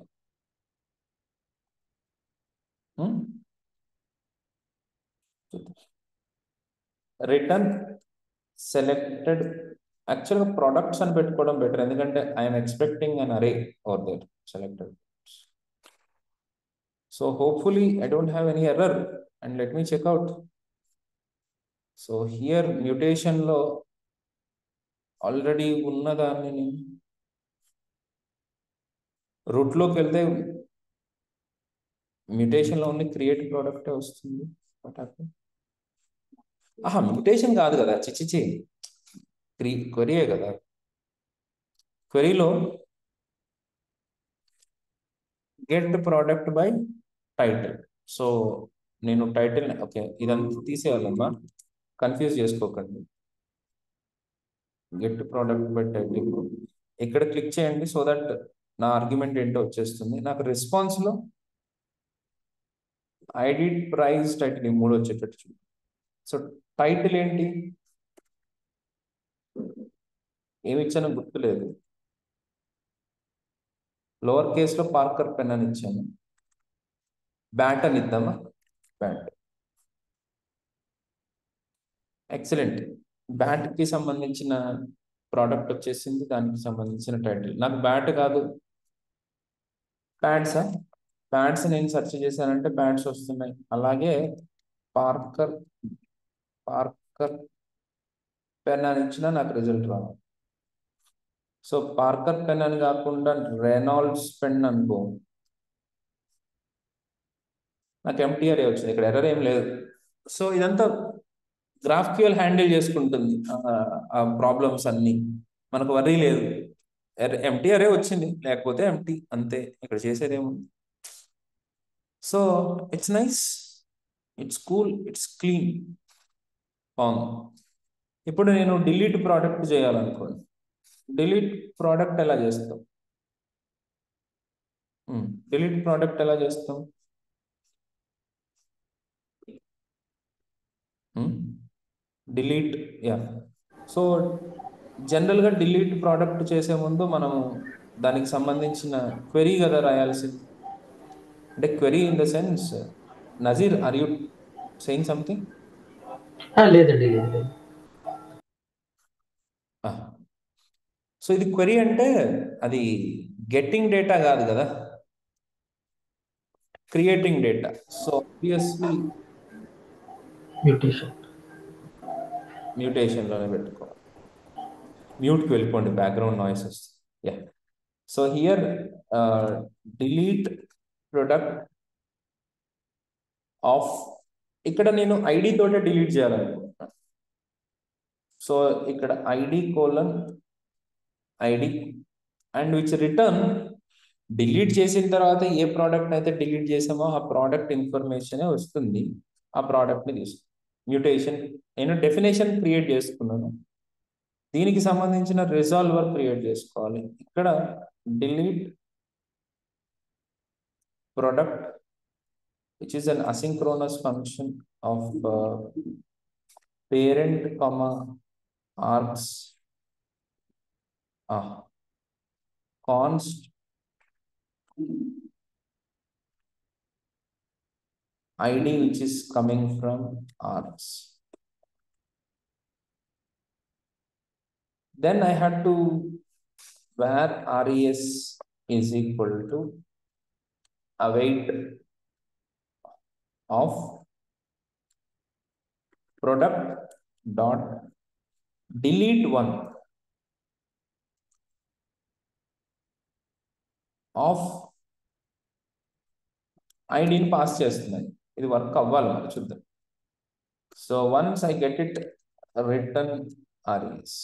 రిటర్న్ సెలెక్టెడ్ యాక్చువల్గా ప్రొడక్ట్స్ అని పెట్టుకోవడం బెటర్ ఎందుకంటే I'm expecting an array or there selected so hopefully I don't have any error and let me check out so here మ్యూటేషన్లో ఆల్రెడీ ఉన్నదాన్ని నేను రూట్లోకి వెళ్తే మ్యూటేషన్లో ఉన్న క్రియేట్ ప్రోడక్టే వస్తుంది ఆహా మ్యూటేషన్ కాదు కదా చిచ్చిచి క్రీ క్వరీయే కదా క్వరీలో get product by title so నేను టైటిల్ ఓకే ఇదంతా తీసేయాలమ్మా కన్ఫ్యూజ్ చేసుకోకండి గెట్ ప్రోడక్ట్ బై టైటిల్ ఇక్కడ క్లిక్ చేయండి సో దట్ నా ఆర్గ్యుమెంట్ ఏంటో వచ్చేస్తుంది నాకు రెస్పాన్స్లో ఐడి ప్రైస్ టైటిల్ ఈ మూడు వచ్చేటట్టు చూడు సో టైటిల్ ఏంటి ఏమి ఇచ్చానో గుర్తులేదు లోవర్ కేసులో పార్కర్ పెన్ అని ఇచ్చాను బ్యాట్ అని ఇద్దామా బ్యాట్ ఎక్సలెంట్ బ్యాట్కి సంబంధించిన ప్రోడక్ట్ వచ్చేసింది దానికి సంబంధించిన టైటిల్ నాకు బ్యాట్ కాదు ప్యాడ్సా ప్యాడ్స్ నేను సెర్చ్ చేశానంటే ప్యాడ్స్ వస్తున్నాయి అలాగే పార్కర్ పార్కర్ పెన్ అని ఇచ్చినా నాకు రిజల్ట్ రాదు సో పార్కర్ పెన్ అని కాకుండా రెనాల్డ్స్ పెన్ అనుకో నాకు ఎంటీఆర్ఏ వచ్చింది ఇక్కడ ఎర్రర్ ఏం లేదు సో ఇదంతా గ్రాఫ్క్యూఎల్ హ్యాండిల్ చేసుకుంటుంది ఆ ప్రాబ్లమ్స్ అన్ని మనకు వరీ లేదు ఎంటీఆర్ఏ వచ్చింది లేకపోతే ఎంటీ అంతే ఇక్కడ చేసేది ఏముంది so it's nice it's cool it's clean బాగుంది ఇప్పుడు నేను డిలీట్ ప్రోడక్ట్ చేయాలనుకోండి డిలీట్ ప్రోడక్ట్ ఎలా చేస్తాం డిలీట్ ప్రోడక్ట్ ఎలా చేస్తాం డిలీట్ యా సో జనరల్గా డిలీట్ ప్రోడక్ట్ చేసే ముందు మనము దానికి సంబంధించిన క్వెరీ కదా రాయాల్సింది అంటే query in the sense Nazir are you saying something ఆ, లేదండి లేదు లేదు సో ఇది క్వెరీ అంటే అది గెట్టింగ్ డేటా కాదు కదా creating data so obviously mutation మ్యూటేషన్లోనే పెట్టుకోవాలి మ్యూట్కి వెళ్ళిపోండి బ్యాక్గ్రౌండ్ నాయిస్ వస్తుంది yeah so here delete product of ఇక్కడ నేను ఐడి తోటే డిలీట్ చేయాలనుకుంటున్నాను సో ఇక్కడ ID colon ID and which return delete చేసిన తర్వాత ఏ ప్రోడక్ట్ అయితే డిలీట్ చేసామో ఆ ప్రోడక్ట్ ఇన్ఫర్మేషన్ వస్తుంది ఆ ప్రోడక్ట్ని తీసుకు మ్యూటేషన్ నేను డెఫినేషన్ క్రియేట్ చేసుకున్నాను దీనికి సంబంధించిన రిజాల్వర్ క్రియేట్ చేసుకోవాలి ఇక్కడ delete product which is an asynchronous function of uh, parent comma args ah, const id which is coming from args then i had to where res is equal to await of product dot delete one of ఐడిని pass చేస్తున్నాయి ఇది work అవ్వాలి మరి చూద్దాం so once I get it return RS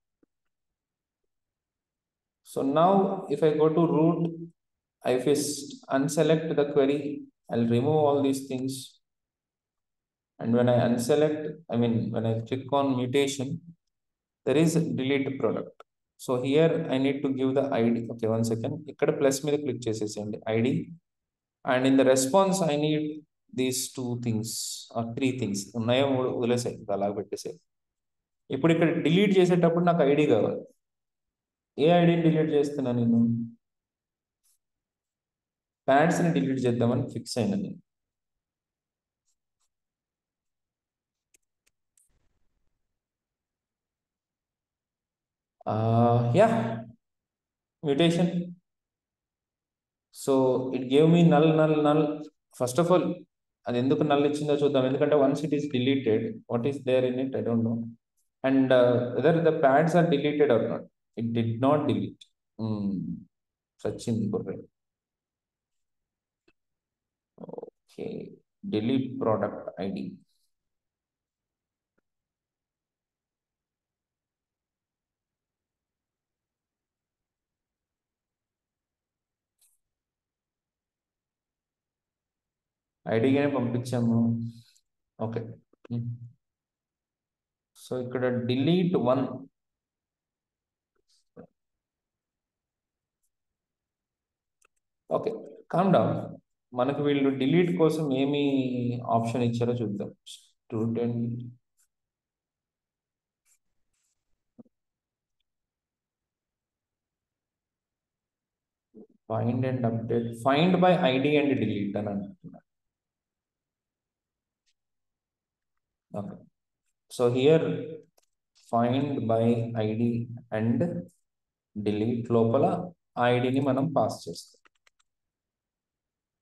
so now if I go to root I first unselect the query, I'll remove all these things. And when I unselect, I mean, when I click on mutation, there is a delete product. So here I need to give the ID. Okay, one second. ఇక్కడ plus మీద click చేసేసేయండి ID and in the response I need these two things or three things ఉన్నాయో మూడు వదిలేసాయి అలా పెట్టేసాయి ఇప్పుడు ఇక్కడ delete చేసేటప్పుడు నాకు ఐడి కావాలి ఏ ఐడిని డిలీట్ చేస్తున్నా నేను ప్యాడ్స్ని డిలీట్ చేద్దామని ఫిక్స్ అయినా నేను yeah mutation so it gave me null null null first of all అది ఎందుకు నల్ ఇచ్చిందో చూద్దాం ఎందుకంటే once it is deleted what is there in it I don't know and whether the pads are deleted or not it did not delete సచ్చింది బుర్రే okay delete product ID ఐడిగానే పంపించాము okay so ఇక్కడ delete one okay calm down మనకు వీళ్ళు delete కోసం ఏమి option ఇచ్చారో చూద్దాం student find and update find by ID and delete అని అంటున్నారు okay so here find by ID and delete లోపల ఆ ఐడిని మనం పాస్ చేస్తాం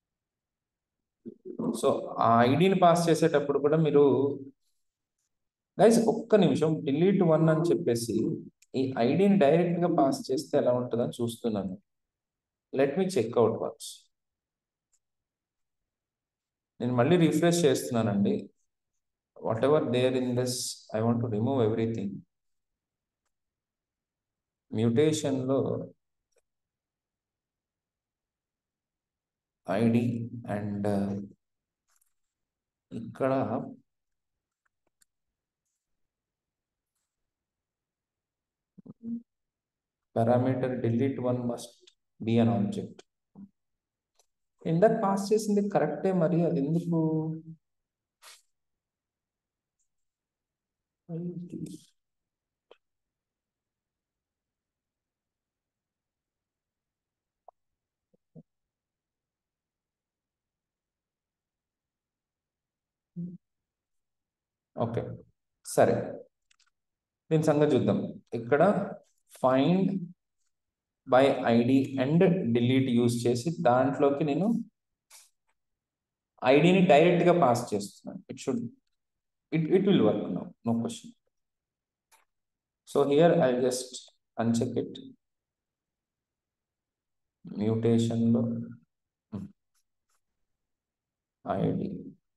సో ఆ ఐడిని పాస్ చేసేటప్పుడు కూడా మీరు గైస్ ఒక్క నిమిషం డిలీట్ వన్ అని చెప్పేసి ఈ ఐడిని డైరెక్ట్ గా పాస్ చేస్తే ఎలా ఉంటుందని చూస్తున్నాను let me check out once నేను మళ్ళీ రిఫ్రెష్ చేస్తున్నానండి whatever there in this I want to remove everything మ్యూటేషన్లో ఐడి అండ్ ఇక్కడ parameter delete one must be an object ఇందాక పాస్ చేసింది కరెక్టే మరి అది ఎందుకు ఓకే సరే దీని సంగతి చూద్దాం ఇక్కడ find by ID and delete use చేసి దాంట్లోకి నేను ఐడిని డైరెక్ట్గా పాస్ చేస్తున్నాను it should it it will work no no question so here I just uncheck it మ్యూటేషన్లో ఐడి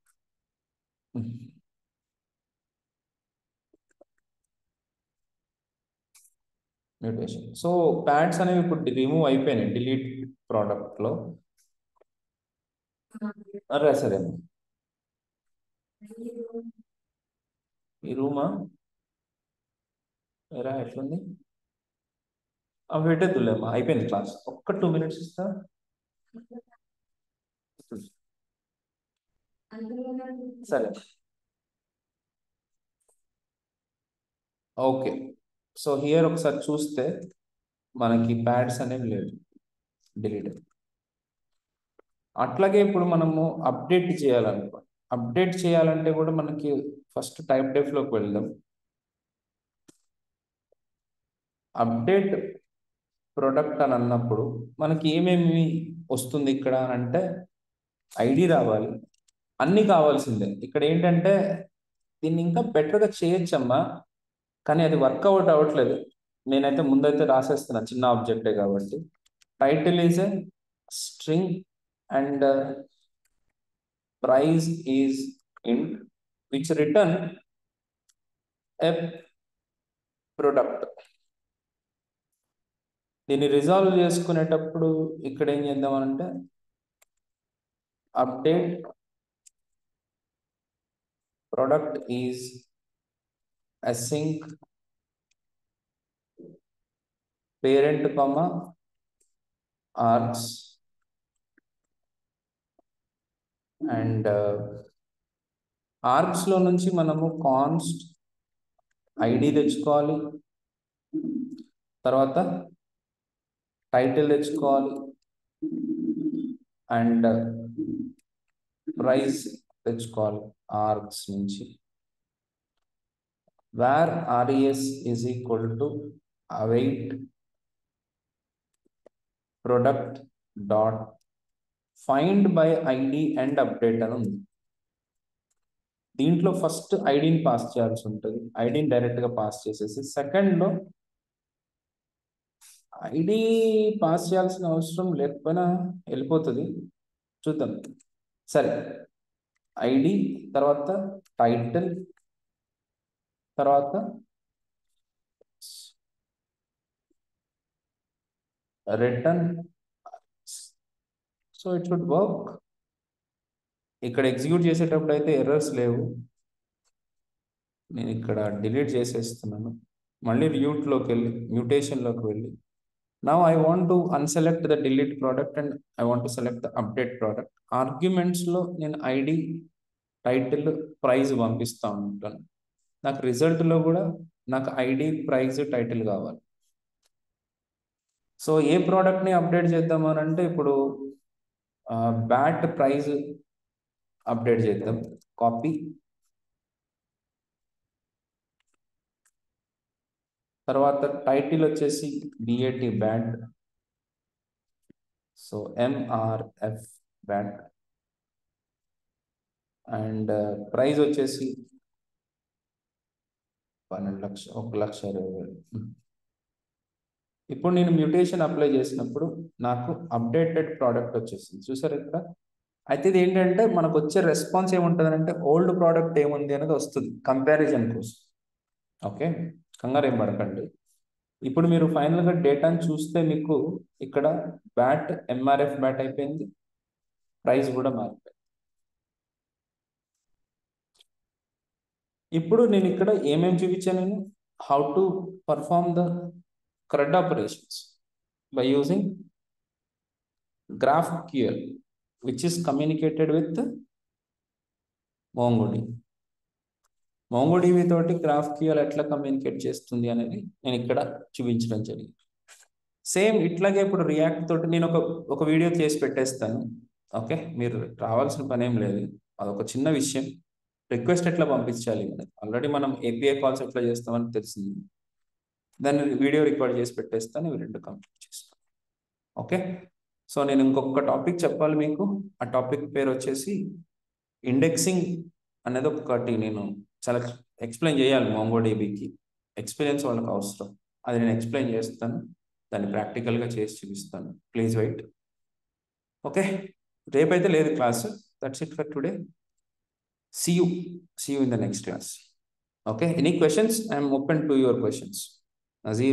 మ్యూటేషన్ సో ప్యాడ్స్ అనేవి ఇప్పుడు రిమూవ్ అయిపోయినాయి డిలీట్ ప్రోడక్ట్లో అరే సరే ఈ రూమా ఎరా ఎట్లుంది అవి పెట్టేద్దులేమ్మా అయిపోయింది క్లాస్ ఒక్క టూ మినిట్స్ ఇస్తా సరే ఓకే సో హియర్ ఒకసారి చూస్తే మనకి ప్యాడ్స్ అనేవి లేదు డిలీట్ అట్లాగే ఇప్పుడు మనము అప్డేట్ చేయాలనుకో అప్డేట్ చేయాలంటే కూడా మనకి ఫస్ట్ టైప్ డెఫ్లోకి వెళ్దాం అప్డేట్ ప్రొడక్ట్ అని అన్నప్పుడు మనకి ఏమేమి వస్తుంది ఇక్కడ అని అంటే ఐడి రావాలి అన్నీ కావాల్సిందే ఇక్కడ ఏంటంటే దీన్ని ఇంకా బెటర్గా చేయొచ్చమ్మా కానీ అది వర్కౌట్ అవ్వట్లేదు నేనైతే ముందైతే రాసేస్తున్నా చిన్న ఆబ్జెక్టే కాబట్టి title is a string and price is in which return a product దీన్ని రిజాల్వ్ చేసుకునేటప్పుడు ఇక్కడ ఏం చేద్దామనంటే update product is async parent comma args and args లో నుంచి మనము కాన్స్ట్ ఐడి తెచ్చుకోవాలి తర్వాత టైటిల్ తెచ్చుకోవాలి అండ్ ప్రైస్ తెచ్చుకోవాలి ఆర్గ్స్ నుంచి where res is equal to await product dot find by id and update అని ఉంది దీంట్లో ఫస్ట్ ఐడిని పాస్ చేయాల్సి ఉంటుంది ఐడిని డైరెక్ట్గా పాస్ చేసేసి సెకండ్లో ఐడి పాస్ చేయాల్సిన అవసరం లేకపోయినా వెళ్ళిపోతుంది చూద్దాం సరే ఐడి తర్వాత టైటిల్ తర్వాత return so it should work ఇక్కడ ఎగ్జిక్యూట్ చేసేటప్పుడు అయితే ఎర్రర్స్ లేవు నేను ఇక్కడ డిలీట్ చేసేస్తున్నాను మళ్ళీ మ్యూట్లోకి వెళ్ళి మ్యూటేషన్లోకి వెళ్ళి now I want to unselect the delete product and I want to select the update product ఆర్గ్యుమెంట్స్లో నేను ఐడి టైటిల్ ప్రైజ్ పంపిస్తూ ఉంటాను నాకు రిజల్ట్లో కూడా నాకు ఐడి ప్రైజ్ టైటిల్ కావాలి సో ఏ ప్రోడక్ట్ని అప్డేట్ చేద్దామని అంటే ఇప్పుడు బ్యాట్ ప్రైజ్ అప్డేట్ చేద్దాం కాపీ తర్వాత టైటిల్ వచ్చేసి BAT bat so MRF bat and price వచ్చేసి పన్నెండు లక్ష ఒక లక్ష ఇరవై వేలు ఉమ్. ఇప్పుడు నేను మ్యూటేషన్ అప్లై చేసినప్పుడు నాకు అప్డేటెడ్ ప్రోడక్ట్ వచ్చేసింది చూసారు ఇక్కడ అయితే ఇది ఏంటంటే మనకు వచ్చే రెస్పాన్స్ ఏముంటుంది అంటే ఓల్డ్ ప్రోడక్ట్ ఏముంది అనేది వస్తుంది కంపారిజన్ కోసం ఓకే కంగారు ఏం పడకండి ఇప్పుడు మీరు ఫైనల్గా డేటాను చూస్తే మీకు ఇక్కడ బ్యాట్ ఎంఆర్ఎఫ్ బ్యాట్ అయిపోయింది ప్రైస్ కూడా మారిపోయింది ఇప్పుడు నేను ఇక్కడ ఏమేమి చూపించాను నేను how to perform the CRUD operations by using GraphQL, which is communicated with MongoDB. MongoDB తోటి GraphQL ఎట్లా కమ్యూనికేట్ చేస్తుంది అనేది నేను ఇక్కడ చూపించడం జరిగింది సేమ్ ఇట్లాగే ఇప్పుడు రియాక్ట్ తోటి నేను ఒక ఒక వీడియో చేసి పెట్టేస్తాను ఓకే మీరు రావాల్సిన పని ఏం లేదు అదొక చిన్న విషయం రిక్వెస్ట్ ఎట్లా పంపించాలి ఆల్రెడీ మనం ఏపీఐ కాల్స్ ఎట్లా చేస్తామని తెలిసింది దాన్ని వీడియో రికార్డ్ చేసి పెట్టేస్తాను ఇవి రెండు కంప్లీట్ చేస్తాను ఓకే సో నేను ఇంకొక టాపిక్ చెప్పాలి మీకు ఆ టాపిక్ పేరు వచ్చేసి ఇండెక్సింగ్ అనేది ఒకటి నేను చాలా ఎక్స్ప్లెయిన్ చేయాలి మోంగోడీబీకి ఎక్స్పీరియన్స్ వాళ్ళకి అవసరం అది నేను ఎక్స్ప్లెయిన్ చేస్తాను దాన్ని ప్రాక్టికల్గా చేసి చూపిస్తాను ప్లీజ్ వెయిట్ ఓకే రేపైతే లేదు class that's it for today see you see you in the next class okay any questions I'm open to your questions Nazir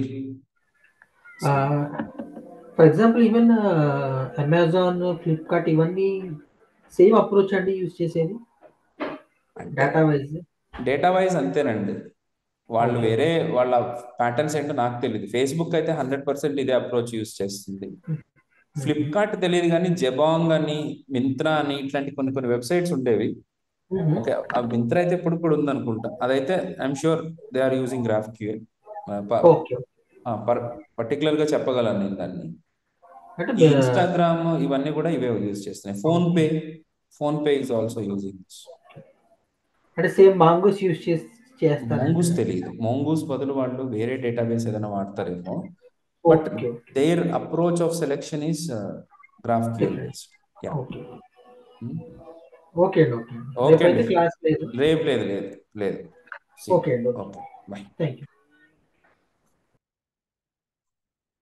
for example even Amazon Flipkart ఇవన్నీ సేమ్ అప్రోచ్ అండి use చేసేది data wise data wise అంతేనండి వాళ్ళు వేరే వాళ్ళ patterns ఏంటో నాకు తెలియదు ఫేస్బుక్ అయితే హండ్రెడ్ పర్సెంట్ ఇదే అప్రోచ్ యూస్ చేస్తుంది ఫ్లిప్కార్ట్ తెలియదు కానీ జబాంగ్ అని మింత్రా అని ఇట్లాంటి కొన్ని కొన్ని వెబ్సైట్స్ ఉండేవి ఓకే ఆ మింత్రా అయితే ఇప్పుడు కూడా ఉంది అనుకుంటా అదైతే I'm sure they are using graph QA okay particular గా చెప్పగలను నేను దాన్ని అంటే ఈ ఇన్స్టాగ్రామ్ ఇవన్నీ కూడా ఇవే యూజ్ చేస్తున్నాయి PhonePe PhonePe is also using అంటే సేమ్ మాంగోస్ యూజ్ చేసి చేస్తారు మోంగూస్ తెలియదు మోంగూస్ బదులు వాళ్ళు వేరే డేటాబేస్ ఏదైనా వాడతారేమో but okay their approach of selection is GraphQL okay okay అండి ఓకే ఓకే రేపైతే అండి. క్లాస్ లేదు రేపు లేదు లేదు లేదు ఓకే అండి ఓకే బాయ్ థ్యాంక్ యూ